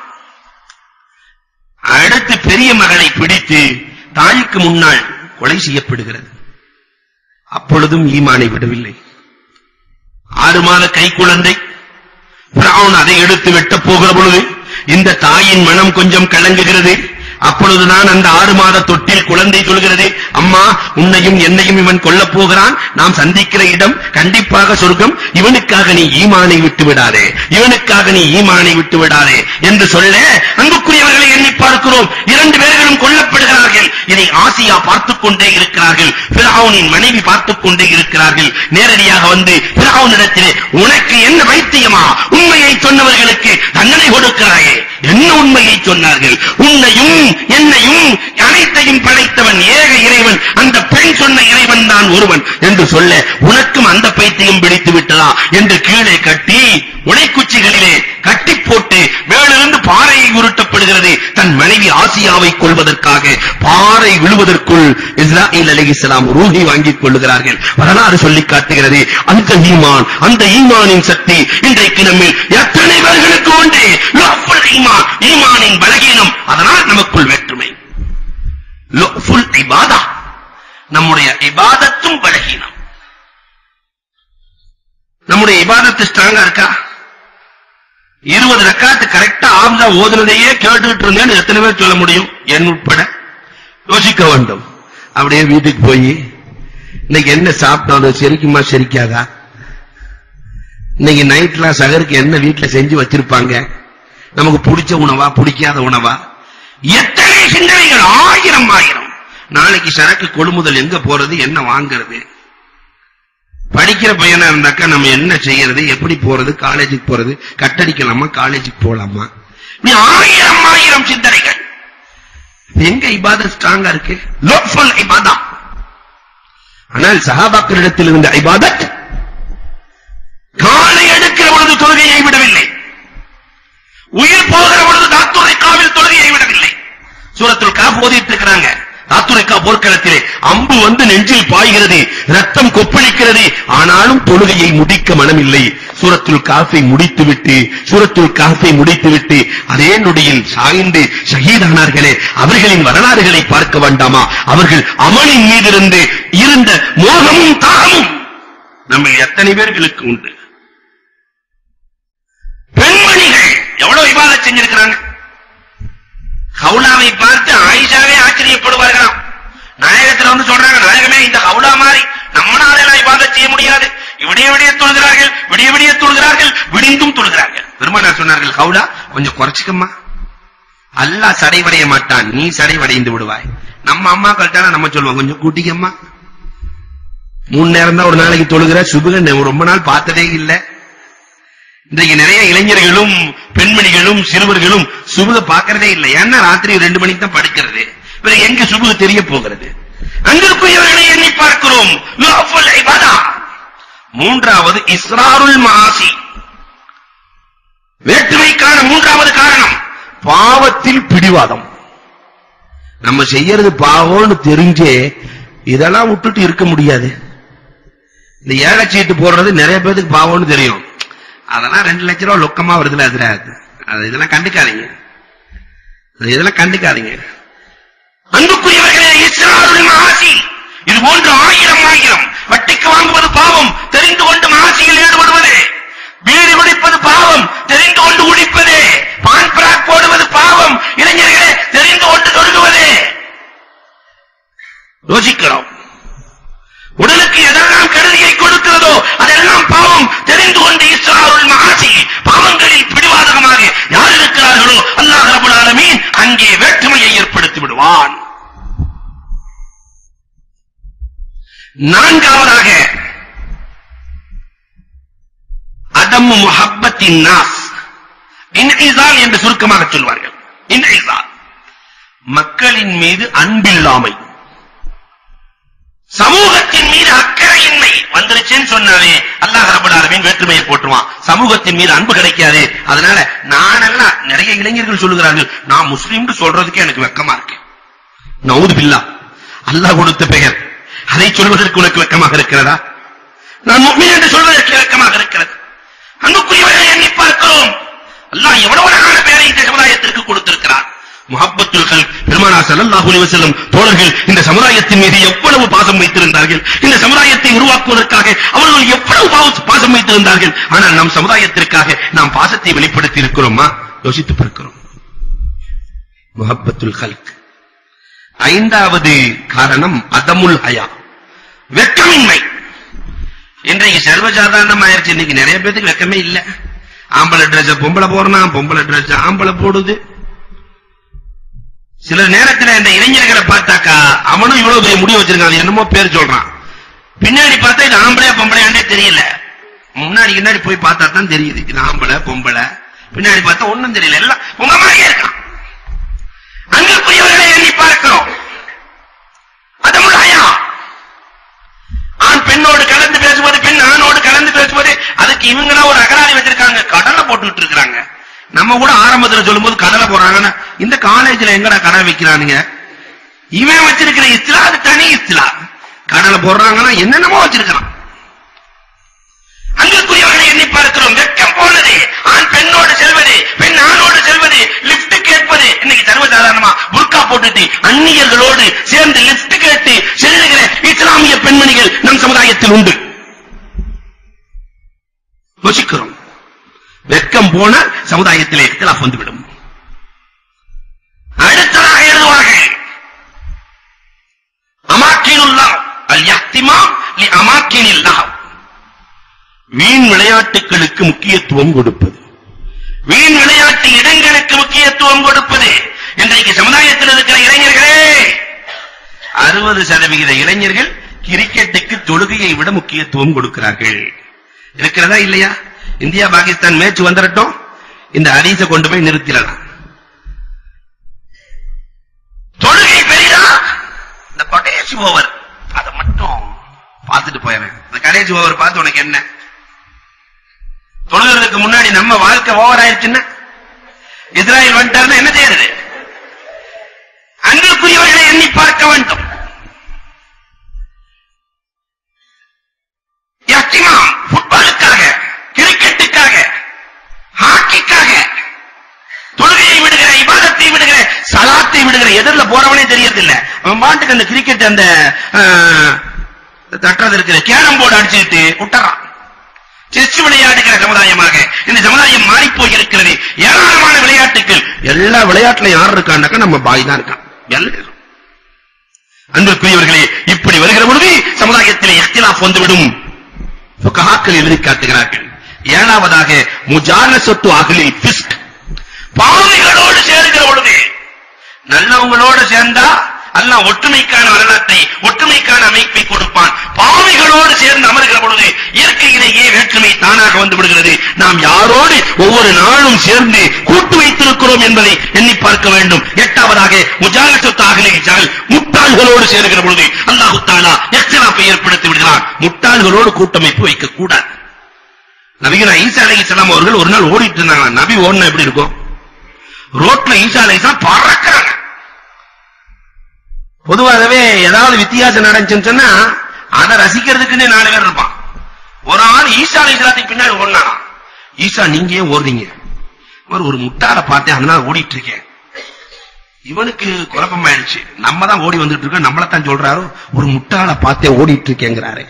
அடுத்து பெரிய மகளை பிடித்து தாய்க்கு முன்னால் கொலை செய்யப்படுகிறது அப்பொழுதும் ஈமானை விடவில்லை ஆறு மாத கை குழந்தை பிரவுன் அதை எடுத்து வெட்டப் போகிற பொழுது இந்த தாயின் மனம் கொஞ்சம் கலங்குகிறது அப்பொழுதுதான் அந்த ஆறு மாத தொட்டில் குழந்தை சொல்கிறது அம்மா உன்னையும் என்னையும் இவன் கொல்லப் போகிறான் நாம் சந்திக்கிற இடம் கண்டிப்பாக சொர்க்கம் இவனுக்காக நீ ஈமானை விட்டு விடாதே இவனுக்காக நீ ஈமானை விட்டு விடாதே என்று சொல்ல அன்புக்குரியவர்களை எண்ணி பார்க்கிறோம் இரண்டு பேர்களும் கொல்லப்படுகிறார்கள் இதை ஆசியா பார்த்துக் கொண்டே இருக்கிறார்கள் பிராவுனின் மனைவி பார்த்துக் கொண்டே இருக்கிறார்கள் நேரடியாக வந்து பிராவுனிடத்திலே உனக்கு என்ன வைத்தியமா உண்மையை சொன்னவர்களுக்கு தண்டனை கொடுக்கிறாயே என்ன உண்மையை சொன்னார்கள் உன்னையும் என்னையும் அனைத்தையும் படைத்தவன் ஏக இறைவன் அந்த பெண் சொன்ன இறைவன் தான் ஒருவன் என்று சொல்ல உனக்கும் அந்த பைத்தியம் பிடித்து விட்டதா என்று கீழே கட்டி உடைக்குச்சிகளிலே கட்டி போட்டு மேலிருந்து பாறையை உருட்டப்படுகிறது தன் மனைவி ஆசியாவை கொள்வதற்காக பாறை விழுவதற்குள் இஸ்ராயில் அலைஹிஸ்ஸலாம் ரூஹி வாங்கிக் கொள்ளுகிறார்கள் வரலாறு சொல்லி காட்டுகிறது அந்த ஈமான் அந்த ஈமானின் சக்தி இன்றைக்கு நம்மில் எத்தனை பேர்களுக்கு உண்டு லோஃபுல் ஈமான் ஈமானின் பலகீனம் அதனால் நமக்குள் வேற்றுமை லோஃபுல் இபாதா நம்முடைய இபாதத்தும் பலகீனம் நம்முடைய இபாதத்து ஸ்ட்ராங்கா இருக்கா இருபது ரக்காத்து கரெக்டா ஆம்தா ஓதுனதையே கேட்டுட்டு இருந்தேன்னு எத்தனை பேர் சொல்ல முடியும் என் உட்பட யோசிக்க வேண்டும் அப்படியே வீட்டுக்கு போய் இன்னைக்கு என்ன சாப்பிட்டோம் அது செரிக்குமா செரிக்காதா இன்னைக்கு நைட்ல சகருக்கு என்ன வீட்டுல செஞ்சு வச்சிருப்பாங்க நமக்கு பிடிச்ச உணவா பிடிக்காத உணவா எத்தனை சிந்தனைகள் ஆயிரம் ஆயிரம் நாளைக்கு சரக்கு கொள்முதல் எங்க போறது என்ன வாங்குறது படிக்கிற பையனா இருந்தாக்கா நம்ம என்ன செய்யறது எப்படி போறது காலேஜுக்கு போறது கட்டடிக்கலாமா காலேஜுக்கு போலாமா இப்படி ஆயிரம் ஆயிரம் சிந்தனைகள் எங்க இபாதத் ஸ்ட்ராங்கா இருக்கு லோஃபுல் இபாதா ஆனால் சஹாபாக்களிடத்தில் இருந்த இபாதத் காலை எடுக்கிற பொழுது தொழுகையை விடவில்லை உயிர் போகிற பொழுது தாத்துரைக்காவில் தொழுகையை விடவில்லை சூரத்துல் காஃப் ஓதிட்டு இருக்கிறாங்க தாத்துரைக்கா போர்க்களத்திலே அம்பு வந்து நெஞ்சில் பாய்கிறது ரத்தம் கொப்பளிக்கிறது ஆனாலும் தொழுகையை முடிக்க மனமில்லை சூரத்துல் காஃபை முடித்துவிட்டு சூரத்துல் காஃபை முடித்துவிட்டு அதே நொடியில் சாய்ந்து ஷஹீதானார்களே அவர்களின் வரலாறுகளை பார்க்க வேண்டாமா அவர்கள் அமலின் மீதிருந்து இருந்த மோகமும் தாகமும் நம்ம எத்தனை பேர்களுக்கு உண்டு பெண்மணிகள் எவ்வளவு இபாதத் செஞ்சிருக்கிறாங்க ஹவுலாவை பார்த்து ஆயிஷாவே ஆச்சரியப்படுவார்களாம் நாயகத்துல வந்து சொல்றாங்க நாயகமே இந்த ஹவுலா மாதிரி நம்மளால எல்லாம் இபாதத் செய்ய முடியாது விடிய விடிய தொழுகிறார்கள் விடிய விடிய தொழுகிறார்கள் விடிந்தும் தொழுகிறார்கள் பெருமானார் சொன்னார்கள் ஹவுலா கொஞ்சம் குறைச்சிக்கம்மா அல்லாஹ் சடைவடைய மாட்டான் நீ சடைவடைந்து விடுவாய் நம்ம அம்மா கரெக்டான நம்ம சொல்லுவோம் கொஞ்சம் கூட்டிக்கம்மா மூணு நேரம் தான் ஒரு நாளைக்கு தொழுகிற சுபுக ரொம்ப நாள் பார்த்ததே இல்ல இன்றைக்கு நிறைய இளைஞர்களும் பெண்மணிகளும் சிறுவர்களும் சுபுக பார்க்கறதே இல்லை ஏன்னா ராத்திரி ரெண்டு மணிக்கு தான் படுக்கிறது பிறகு எங்க சுபுக தெரிய போகிறது அங்கிருக்குரியவர்களை எண்ணி பார்க்கிறோம் லுஅஃபுல் இபாதா. மூன்றாவது இஸ்ராருல் மாசி வேற்றுமைக்கான மூன்றாவது காரணம் பாவத்தில் பிடிவாதம் நம்ம செய்யறது பாவம்னு தெரிஞ்சே இதெல்லாம் விட்டுட்டு இருக்க முடியாது இந்த ஏழை சீட்டு போடுறது நிறைய பேருக்கு பாவம்னு தெரியும் அதெல்லாம் ரெண்டு லட்ச ரூபா லொக்கமா வருதுல அதுல அது இதெல்லாம் கண்டுக்காதீங்க அது இதெல்லாம் கண்டுக்காதீங்க அன்புக்குரியவர்களே இஸ்ராருல் மாசி இது போன்று ஆயிரம் ஆயிரம் வட்டிக்கு வாங்குவது பாவம் தெரிந்து கொண்டு மாசியில் ஈடுபடுவது பீடி குடிப்பது பாவம் தெரிந்து கொண்டு குடிப்பது பான் பிராக் போடுவது பாவம் இளைஞர்களே தெரிந்து கொண்டு தொழுகுவது யோசிக்கிறோம் உடலுக்கு எதெல்லாம் கருதியை கொடுக்கிறதோ அதெல்லாம் பாவம் தெரிந்து கொண்டு இஸ்ராருல் மகாசி பாவங்களில் பிடிவாதகமாக யார் இருக்கிறார்களோ அல்லாஹ் ரபுல் ஆலமீன் அங்கே வேற்றுமையை ஏற்படுத்தி விடுவான் நான்காவதாக அதம்மு முஹப்பத்தின் நாஸ் இன்இசால் என்று சுருக்கமாக சொல்வார்கள் இன்இசால் மக்களின் மீது அன்பில்லாமை சமூகத்தின் மீது அக்கறையின்மை வந்துருச்சுன்னு சொன்னாலே அல்லாஹ் ரப்பல் ஆலமீன் வேற்றுமையை போட்டுருவான் சமூகத்தின் மீது அன்பு கிடைக்காது அதனால நானெல்லாம் நிறைய இளைஞர்கள் சொல்லுகிறார்கள் நான் முஸ்லீம்னு சொல்றதுக்கே எனக்கு வெக்கமா இருக்கு நவுது பில்லா அல்லாஹ் கொடுத்த பெயர் அதை சொல்வதற்கு உனக்கு வெக்கமாக இருக்கிறதா நான் முஃமின் என்று சொல்வதற்கு வெக்கமாக இருக்கிறது அன்புக்குரியவர்களை எண்ணி பார்க்கிறோம் அல்லாஹ் எவ்வளவு அழகான பெயரை இந்த சமுதாயத்திற்கு கொடுத்திருக்கிறார் முஹப்பத்துல் கல்ப் பெருமானா ஸல்லல்லாஹு அலைஹி வஸல்லம் தோழர்கள் இந்த சமுதாயத்தின் மீது எவ்வளவு பாசம் வைத்திருந்தார்கள் இந்த சமுதாயத்தை உருவாக்குவதற்காக அவர்கள் எவ்வளவு பாவ- பாசம் வைத்திருந்தார்கள் ஆனால் நம் சமுதாயத்திற்காக நாம் பாசத்தை வெளிப்படுத்தி இருக்கிறோமா யோசித்து பார்க்கிறோம் முஹப்பத்துல் கல்க் ஐந்தாவது காரணம் அதமுல் ஹயா வெட்கமின்மை இன்றைக்கு சர்வசாதாரணம் ஆயிருச்சு இன்னைக்கு நிறைய பேருக்கு வெக்கமே இல்ல ஆம்பளை Dress பொம்பளை போடுறான் பொம்பளை Dress ஆம்பளை போடுது சில நேரத்துல இந்த இளைஞர்களை பார்த்தாக்கா அவனும் இவ்வளவு பெரிய முடி வச்சிருக்கான் அது என்னமோ பேர் சொல்றான் பின்னாடி பார்த்தா இது ஆம்பளையா பொம்பளையாண்டே தெரியல முன்னாடி பின்னாடி போய் பார்த்தா தான் தெரியுது இது ஆம்பளை பொம்பளை பின்னாடி பார்த்தா ஒண்ணும் தெரியல எல்லாம் உங்க மாதிரியே இருக்கான் அங்குக்குரியவர்களை எண்ணி பார்க்கிறோம் அது ஹயா ஆண் பெண்ணோடு கலந்து பேசுவது பெண் ஆணோடு கலந்து பேசுவது அதுக்கு இவங்களா ஒரு அகராதி வச்சிருக்காங்க கடலை போட்டுட்டு இருக்காங்க நம்ம கூட ஆரம்பத்துல சொல்லும்போது கடலை போடுறாங்கன்னா இந்த காலேஜ்ல எங்கடா கடை வைக்கிறானுங்க இவன் வச்சிருக்கிற இஸ்லா அது தனி இஸ்லா கடலை போடுறாங்கன்னா என்னென்னமோ வச்சிருக்கான் அங்குக்குரியவர்களை எண்ணி பார்க்கிறோம் வெட்கம் போனது ஆண் பெண்ணோடு செல்வது பெண் ஆணோடு செல்வது லிப்ட் கேட்பது இன்னைக்கு சர்வசாதாரணமா புர்கா போட்டுட்டு அந்நியர்களோடு சேர்ந்து லிப்ட் கேட்டு செல்லுகிற இஸ்லாமிய பெண்மணிகள் நம் சமுதாயத்தில் உண்டு யோசிக்கிறோம் வெட்கம் போனால் சமுதாயத்திலே இkhtilaf வந்துவிடும் அடுத்ததாக எழுதுவார்கள் அமாக்கினுல்லாஹ் அல் யஹ்திமாம் லி அமாக்கினில்லாஹ் வீண் விளையாட்டுகளுக்கு முக்கியத்துவம் கொடுப்பது வீண் விளையாட்டு இடங்களுக்கு முக்கியத்துவம் கொடுப்பது இன்றைக்கு சமுதாயத்தில் இருக்கிற இளைஞர்களே அறுபது சதவிகித இளைஞர்கள் கிரிக்கெட்டுக்கு தொழுகையை விட முக்கியத்துவம் கொடுக்கிறார்கள் இருக்கிறதா இல்லையா இந்தியா பாகிஸ்தான் மேட்ச் வந்துடட்டும் இந்த ஹதீஸை கொண்டு போய் நிறுத்திடலாம் தொழுகை பெரிதா இந்த கடைசி ஓவர் அதை மட்டும் ரேஞ்ச் ஓவர் பார்த்து உனக்கு என்ன தொழுகிறதுக்கு முன்னாடி நம்ம வாழ்க்கை ஓவர் ஆயிடுச்சுன்னா இஸ்ராயல் வந்துட்டாருன்னா என்ன செய்யறது அன்பிற்குரியவர்களை எண்ணி பார்க்க வேண்டும் எஸ்டிமாம் ஃபுட்பாலுக்காக கிரிக்கெட்டுக்காக ஹாக்கிக்காக தொழுகையை விடுகிற இபாதத்தை விடுகிற சலாத்தை விடுகிற எதிரில போறவனே தெரியறதில்ல அவன் பாட்டுக்கு அந்த கிரிக்கெட் அந்த ஆஹ், தட்டுறது இருக்கிற கேரம் போர்டு அடிச்சுக்கிட்டு விட்டுறான் செஸ் விளையாடுகிற சமுதாயமாக இந்த சமுதாயம் மாறி போய் இருக்கிறது ஏராளமான விளையாட்டுகள் எல்லா விளையாட்டுல யார் இருக்கான்னாக்கா நம்ம பாய் தான் இருக்கான் எல்லாரும் அன்பிற்குரியவர்களே இப்படி வருகிற பொழுது சமுதாயத்திலே இഖ്തിലാഫ് வந்துவிடும் ஃபுகஹாக்கள் எழுதி காட்டுகிறார்கள் ஏழாவதாக முஜாலசத்து அகலில் ஃபிஸ்க் பாவிகளோடு சேருகிற பொழுது நல்லவங்களோடு சேர்ந்தா அல்லாஹ் ஒற்றுமைக்கான வரலாற்றை ஒற்றுமைக்கான அமைப்பை கொடுப்பான் பாவிகளோடு சேர்ந்து அமர்கிற பொழுது இயற்கையிலேயே வேற்றுமை தானாக வந்து விடுகிறது நாம் யாரோடு ஒவ்வொரு நாளும் சேர்ந்து கூட்டு வைத்திருக்கிறோம் என்பதை எண்ணி பார்க்க வேண்டும் எட்டாவதாக முஜாலசத்தாக ஜால் முட்டாள்களோடு சேருகிற பொழுது அல்லாஹு தாலா எக்ஸலாப்பை ஏற்படுத்தி விடுகிறான் முட்டாள்களோடு கூட்டமைப்பு வைக்க கூடாது நபிகள் ஈசா அலைஹிஸ்ஸலாம் அவர்கள் ஒரு நாள் ஓடிட்டு இருந்தாங்க நபி ஓடினா எப்படி இருக்கும் ரோட்ல ஈசா அலைஹிஸ்ஸலாம் பறக்கறாங்க பொதுவாகவே ஏதாவது வித்தியாசம் நடந்துச்சுன்னு சொன்னா அதை ரசிக்கிறதுக்குன்னே நாலு பேர் இருப்பான் ஒரு ஆள் ஈசா அலைஹிஸ்ஸலாத்துக்கு பின்னாடி ஓடினாராம் ஈசா நீங்க ஏன் ஓடுறீங்க அவர் ஒரு முட்டாள பார்த்தேன் அதனால ஓடிட்டு இருக்கேன் இவனுக்கு குழப்பமாயிடுச்சு நம்ம தான் ஓடி வந்துட்டு இருக்கோம் நம்மள தான் சொல்றாரு ஒரு முட்டாள பார்த்தே ஓடிட்டு இருக்கேங்கிறாரு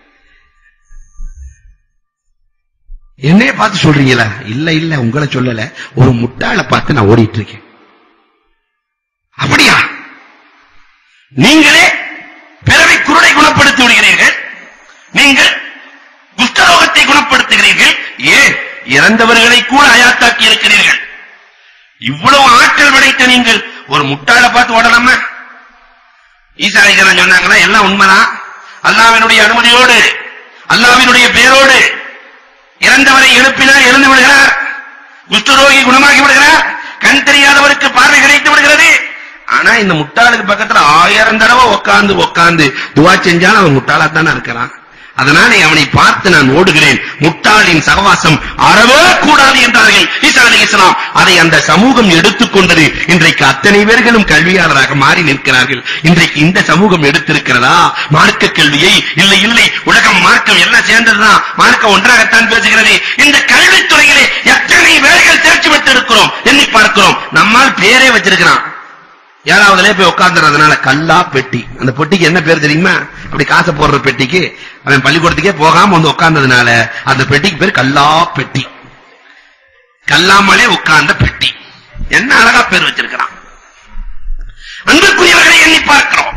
என்னைய பார்த்து சொல்றீங்களா இல்ல இல்ல உங்களை சொல்லல ஒரு முட்டாள பார்த்து நான் ஓடிட்டு இருக்கேன் அப்படியா நீங்களே பிறவை குருடை குணப்படுத்தி விடுகிறீர்கள் நீங்கள் குஷ்டரோகத்தை குணப்படுத்துகிறீர்கள் ஏன் இறந்தவர்களை கூட அயாத்தாக்கி இருக்கிறீர்கள் இவ்வளவு ஆற்றல் படைத்த நீங்கள் ஒரு முட்டாள பார்த்து ஓடலாமா ஈசா அலைஹிஸ்ஸலாம் சொன்னாங்களா எல்லாம் உண்மைதான் அல்லாஹ்வினுடைய அனுமதியோடு அல்லாஹ்வினுடைய பேரோடு இறந்தவரை எழுப்பினார் எழுந்து விடுகிறார் குஷ்டரோகி குணமாகி விடுகிறார் கண் தெரியாதவருக்கு பார்வை கிடைத்து விடுகிறது ஆனா இந்த முட்டாளுக்கு பக்கத்துல ஆயிரம் தடவை உட்கார்ந்து உட்கார்ந்து துவா செஞ்சாலும் அவன் முட்டாளா தானே இருக்கிறான் அதனாலே அவனை பார்த்து நான் ஓடுகிறேன் முட்டாளின் சகவாசம் அறவே கூடாது என்றார்கள் ஈசா அலைஹிஸ்ஸலாம் அதை அந்த சமூகம் எடுத்துக்கொண்டது இன்றைக்கு அத்தனை பேர்களும் கல்வியாளராக மாறி நிற்கிறார்கள் இன்றைக்கு இந்த சமூகம் எடுத்திருக்கிறதா மார்க்க கல்வியை இல்லை இல்லை உலகம் மார்க்கம் எல்லாம் சேர்ந்ததுதான் மார்க்கம் ஒன்றாகத்தான் பேசுகிறது இந்த கல்வித்துறையிலே எத்தனை பேர்கள் தேர்ச்சி பெற்று இருக்கிறோம் எண்ணி பார்க்கிறோம் நம்மால் பேரே வச்சிருக்கிறான் ஏழாவதுல போய் உட்கார்ந்துறதுனால கல்லா பெட்டி அந்த பெட்டிக்கு என்ன பேர் தெரியுமா அப்படி காசை போடுற பெட்டிக்கு அவன் பள்ளிக்கூடத்துக்கே போகாம வந்து உட்கார்ந்ததுனால அந்த பெட்டிக்கு பேர் கல்லா பெட்டி கல்லாமலே உட்கார்ந்த பெட்டி என்ன அழகா பேர் வச்சிருக்கிறான் அன்புக்குரியவர்களை எண்ணி பார்க்கிறோம்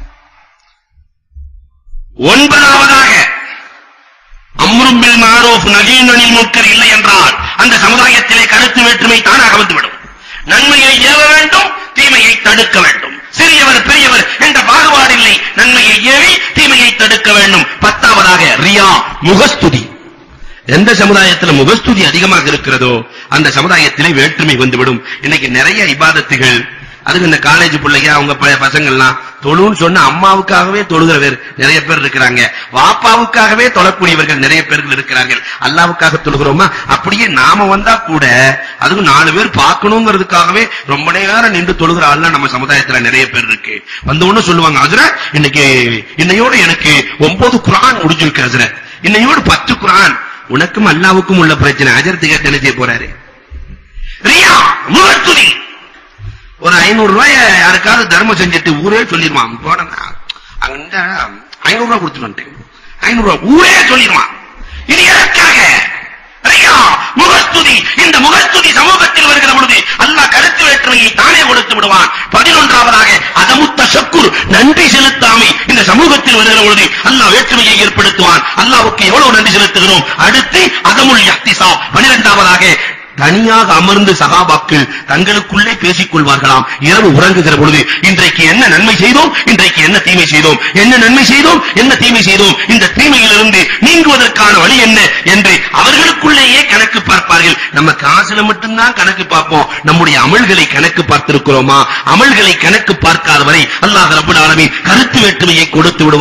ஒன்பதாவதாக அம்ரும் பில் மாரூஃப் நஹீன் அனில் முன்கர் இல்லை என்றால் அந்த சமுதாயத்திலே கருத்து வேற்றுமை தானாக வந்துவிடும் நன்மையை ஏவ வேண்டும் தீமையை தடுக்க வேண்டும் சிறியவர் பெரியவர் என்ற பாகுபாடு இல்லை நன்மையை ஏவி தீமையை தடுக்க வேண்டும் பத்தாவதாக ரியா முகஸ்துதி எந்த சமுதாயத்தில் முகஸ்துதி அதிகமாக இருக்கிறதோ அந்த சமுதாயத்திலே வேற்றுமை வந்துவிடும் இன்னைக்கு நிறைய இபாதத்துகள் அதுக்கு இந்த காலேஜ் பிள்ளைங்க அவங்க ப- பசங்கள்லாம் தொழுன்னு சொன்ன அம்மாவுக்காகவே தொழுகிறவர் நிறைய பேர் இருக்கிறாங்க வாப்பாவுக்காகவே தொழக்கூடியவர்கள் நிறைய பேர்கள் இருக்கிறார்கள் அல்லாவுக்காக தொழுகிறோமா அப்படியே நாம வந்தா கூட அதுக்கு நாலு பேர் பார்க்கணுங்கிறதுக்காகவே ரொம்ப நேரம் நின்று தொழுகிற ஆள்லாம் நம்ம சமுதாயத்துல நிறைய பேர் இருக்கு வந்த உடனே சொல்லுவாங்க அதுல இன்னைக்கு இன்னையோட எனக்கு ஒன்பது குரான் முடிஞ்சிருக்கு அதுல இன்னையோடு பத்து குரான் உனக்கும் அல்லாவுக்கும் உள்ள பிரச்சனை அஜர்த்து கேட்டு என்ன செய்ய போறாரு ரியா முகத்துதி ஒரு ஐநூறு ரூபாய யாருக்காவது தர்மம் செஞ்சுட்டு ஊரே சொல்லிடுவான் போடனா அங்க ஐநூறு ரூபாய் கொடுத்துட்டு வந்துட்டேன் ஐநூறு ரூபாய் ஊரே சொல்லிடுவான் இது எதற்காக ரியா முகஸ்துதி இந்த முகஸ்துதி சமூகத்தில் வருகிற பொழுது அல்லாஹ் கருத்து வேற்றுமையை தானே கொடுத்து விடுவான் பதினொன்றாவதாக அதமுத்த சக்குர் நன்றி செலுத்தாமை இந்த சமூகத்தில் வருகிற பொழுது அல்லாஹ் வேற்றுமையை ஏற்படுத்துவான் அல்லாஹ்வுக்கு எவ்வளவு நன்றி செலுத்துகிறோம் அடுத்து அதமுல் யக்திசா பனிரெண்டாவதாக தனியாக அமர்ந்து சகாபாக்கள் தங்களுக்குள்ளே பேசிக் கொள்வார்களாம் இரவு உறங்குகிற பொழுது இன்றைக்கு என்ன நன்மை செய்தோம் இன்றைக்கு என்ன தீமை செய்தோம் என்ன நன்மை செய்தோம் என்ன தீமை செய்தோம் இந்த தீமையிலிருந்து நீங்குவதற்கான வழி என்ன என்று அவர்களுக்குள்ளேயே கணக்கு பார்ப்பார்கள் நம்ம காசுல மட்டும்தான் கணக்கு பார்ப்போம் நம்முடைய அமல்களை கணக்கு பார்த்திருக்கிறோமா அமல்களை கணக்கு பார்க்காத வரை அல்லாஹ் ரப்பல் ஆலமீன் கருத்து வேற்றுமையை கொடுத்து விடுவான்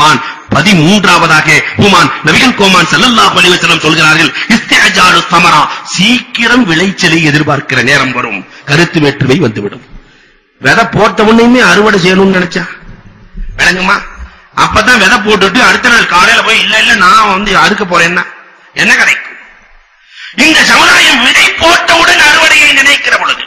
பதிமூன்றாவதாக ஹுமான் நபிகள் கோமான் ஸல்லல்லாஹு அலைஹி வஸல்லம் சொல்கிறார்கள் இஸ்திஅஜாலு தமரா சீக்கிரம் விளைச்சலை எதிர்பார்க்கிற நேரம் வரும் கருத்து வேற்றுமை வந்துவிடும் விதை போட்ட உடனேயுமே அறுவடை செய்யணும்னு நினைச்சா விளங்குமா அப்பதான் விதை போட்டுட்டு அடுத்த நாள் காலையில போய் இல்ல இல்ல நான் வந்து அறுக்க போறேன்னா என்ன கிடைக்கும் இந்த சமுதாயம் விதை போட்டவுடன் அறுவடையை நினைக்கிற பொழுது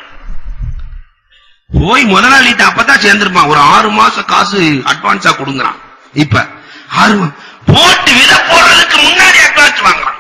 போய் முதலாளிட்ட அப்பதான் சேர்ந்திருப்பான் ஒரு ஆறு மாசம் காசு அட்வான்ஸா கொடுங்கறான் இப்ப ஆறு மா- போட்டு விதை போடுறதுக்கு முன்னாடி அட்வான்ஸ் வாங்குறான்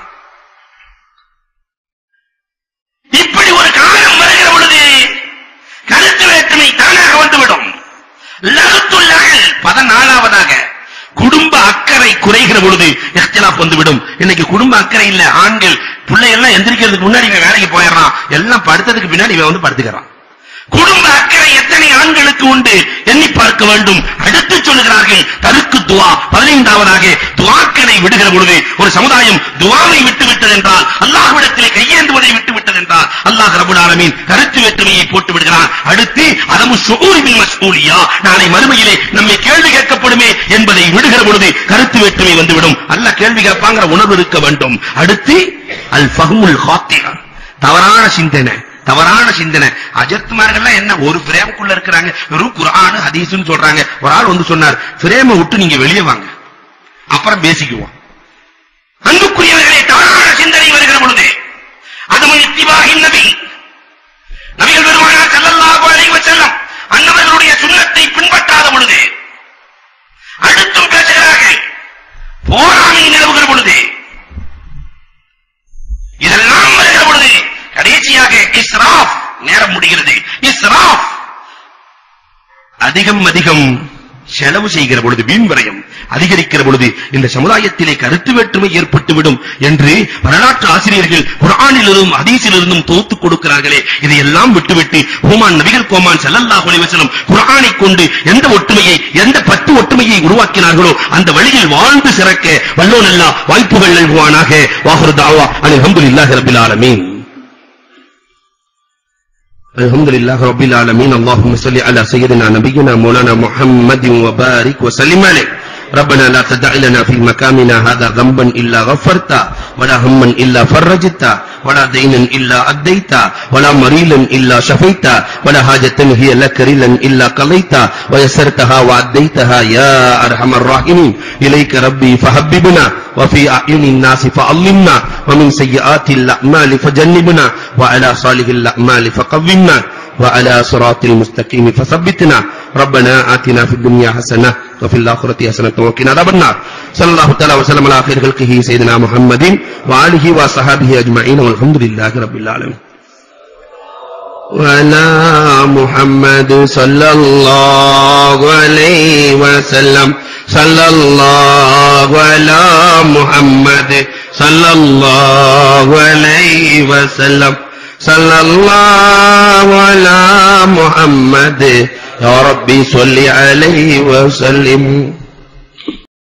இப்படி ஒரு காலம் வருகிற பொழுது கருத்து வேற்றுமை தானாக வந்துவிடும் லகுத்துள்ளகள் பதினாலாவதாக குடும்ப அக்கறை குறைகிற பொழுது இஹ்திலாப் வந்துவிடும் இன்னைக்கு குடும்ப அக்கறை இல்ல ஆண்கள் பிள்ளை எல்லாம் எந்திரிக்கிறதுக்கு முன்னாடி இவன் வேலைக்கு போயிடுறான் எல்லாம் படுத்ததுக்கு பின்னாடி இவன் வந்து படுத்துக்கிறான் குடும்ப அக்கறை எத்தனை ஆண்களுக்கு உண்டு எண்ணி பார்க்க வேண்டும் அடுத்து சொல்லுகிறார்கள் தருக்கு துவா பதினைந்தாவதாக துவாக்களை விடுகிற பொழுது ஒரு சமுதாயம் துவாவை விட்டு விட்டது என்றால் அல்லாஹ்விடத்திலே கையேந்துவதை விட்டு விட்டது என்றால் அல்லாஹ் ரபுல் ஆலமீன் கருத்து வேற்றுமையை போட்டு விடுகிறான் அடுத்து அதமு ஷுஊரி பில் மஸ்ஊலியா நாளை மறுமையிலே நம்மை கேள்வி கேட்கப்படுமே என்பதை விடுகிற பொழுது கருத்து வேற்றுமை வந்துவிடும் அல்லாஹ் கேள்வி கேட்பாங்கிற உணர்வு இருக்க வேண்டும் அடுத்து அல் ஃபஹ்முல் ஹாத்தியா தவறான சிந்தனை தவறான சிந்தனை அஜர்த்துமார்கள்லாம் என்ன ஒரு பிரேமுக்குள்ள இருக்கிறாங்க வெறும் குர்ஆன் ஹதீஸ்னு சொல்றாங்க ஒரு ஆள் வந்து சொன்னார் பிரேமை விட்டு நீங்க வெளியே வாங்க அப்புறம் பேசிக்குவோம் அன்புக்குரியவர்களே தவறான சிந்தனை வருகிற பொழுது அதுவும் இத்திபாகின் நபி நபிகள் பெருமானார் ஸல்லல்லாஹு அலைஹி வஸல்லம் அன்னவர்களுடைய சுன்னத்தை பின்பற்றாத பொழுது அடுத்தும் பேசுகிறார்கள் போராமை நிலவுகிற பொழுது இதெல்லாம் வருகிற பொழுது கடைசியாக இஸ்ராஃப் நேரம் முடிகிறது இஸ்ராஃப் அதிகம் அதிகம் செலவு செய்கிற பொழுது வீண் விரயம் அதிகரிக்கிற பொழுது இந்த சமுதாயத்திலே கருத்து வேற்றுமை ஏற்பட்டுவிடும் என்று வரலாற்று ஆசிரியர்கள் குர்ஆனிலிருந்தும் ஹதீஸிலிருந்தும் தொகுத்து கொடுக்கிறார்களே இதையெல்லாம் விட்டுவிட்டு ஹுமான் நபிகள் கோமான் ஸல்லல்லாஹு அலைஹி வஸல்லம் குர்ஆனை கொண்டு எந்த ஒற்றுமையை எந்த பத்து ஒற்றுமையை உருவாக்கினார்களோ அந்த வழியில் வாழ்ந்து சிறக்க வல்லோன் அல்லாஹ் வாய்ப்புகள் நல்குவானாக வாஹுரு தாவா அல்ஹம்துலில்லாஹி ரப்பில் ஆலமீன் الحمد لله رب العالمين اللهم صل على سيدنا نبينا مولانا محمد وبارك وسلم عليه ربنا لا تدع لنا في مكاننا هذا ذنبا إلا غفرته ولا هما إلا فرجته ولا دينا إلا أديته ولا مريلا إلا شفيته ولا حاجة هي لك رلا إلا قضيته ويسرتها وأديتها يا أرحم الراحمين إليك ربي فحببنا وفي أعين الناس فعلمنا ومن سيئات الأعمال فجنبنا وعلى صالح الأعمال فقومنا وعلى صراط المستقيم فثبتنا ربنا آتنا في الدنيا حسنة وفي الآخرة حسنة وقنا عذاب النار صلى الله تعالى وسلم على خير خلقه سيدنا محمد وآله وصحبه أجمعين والحمد لله رب العالمين وعلى محمد صلى الله عليه وسلم صلى الله على محمد صلى الله عليه وسلم صلى الله على محمد يا ربي صل عليه وسلم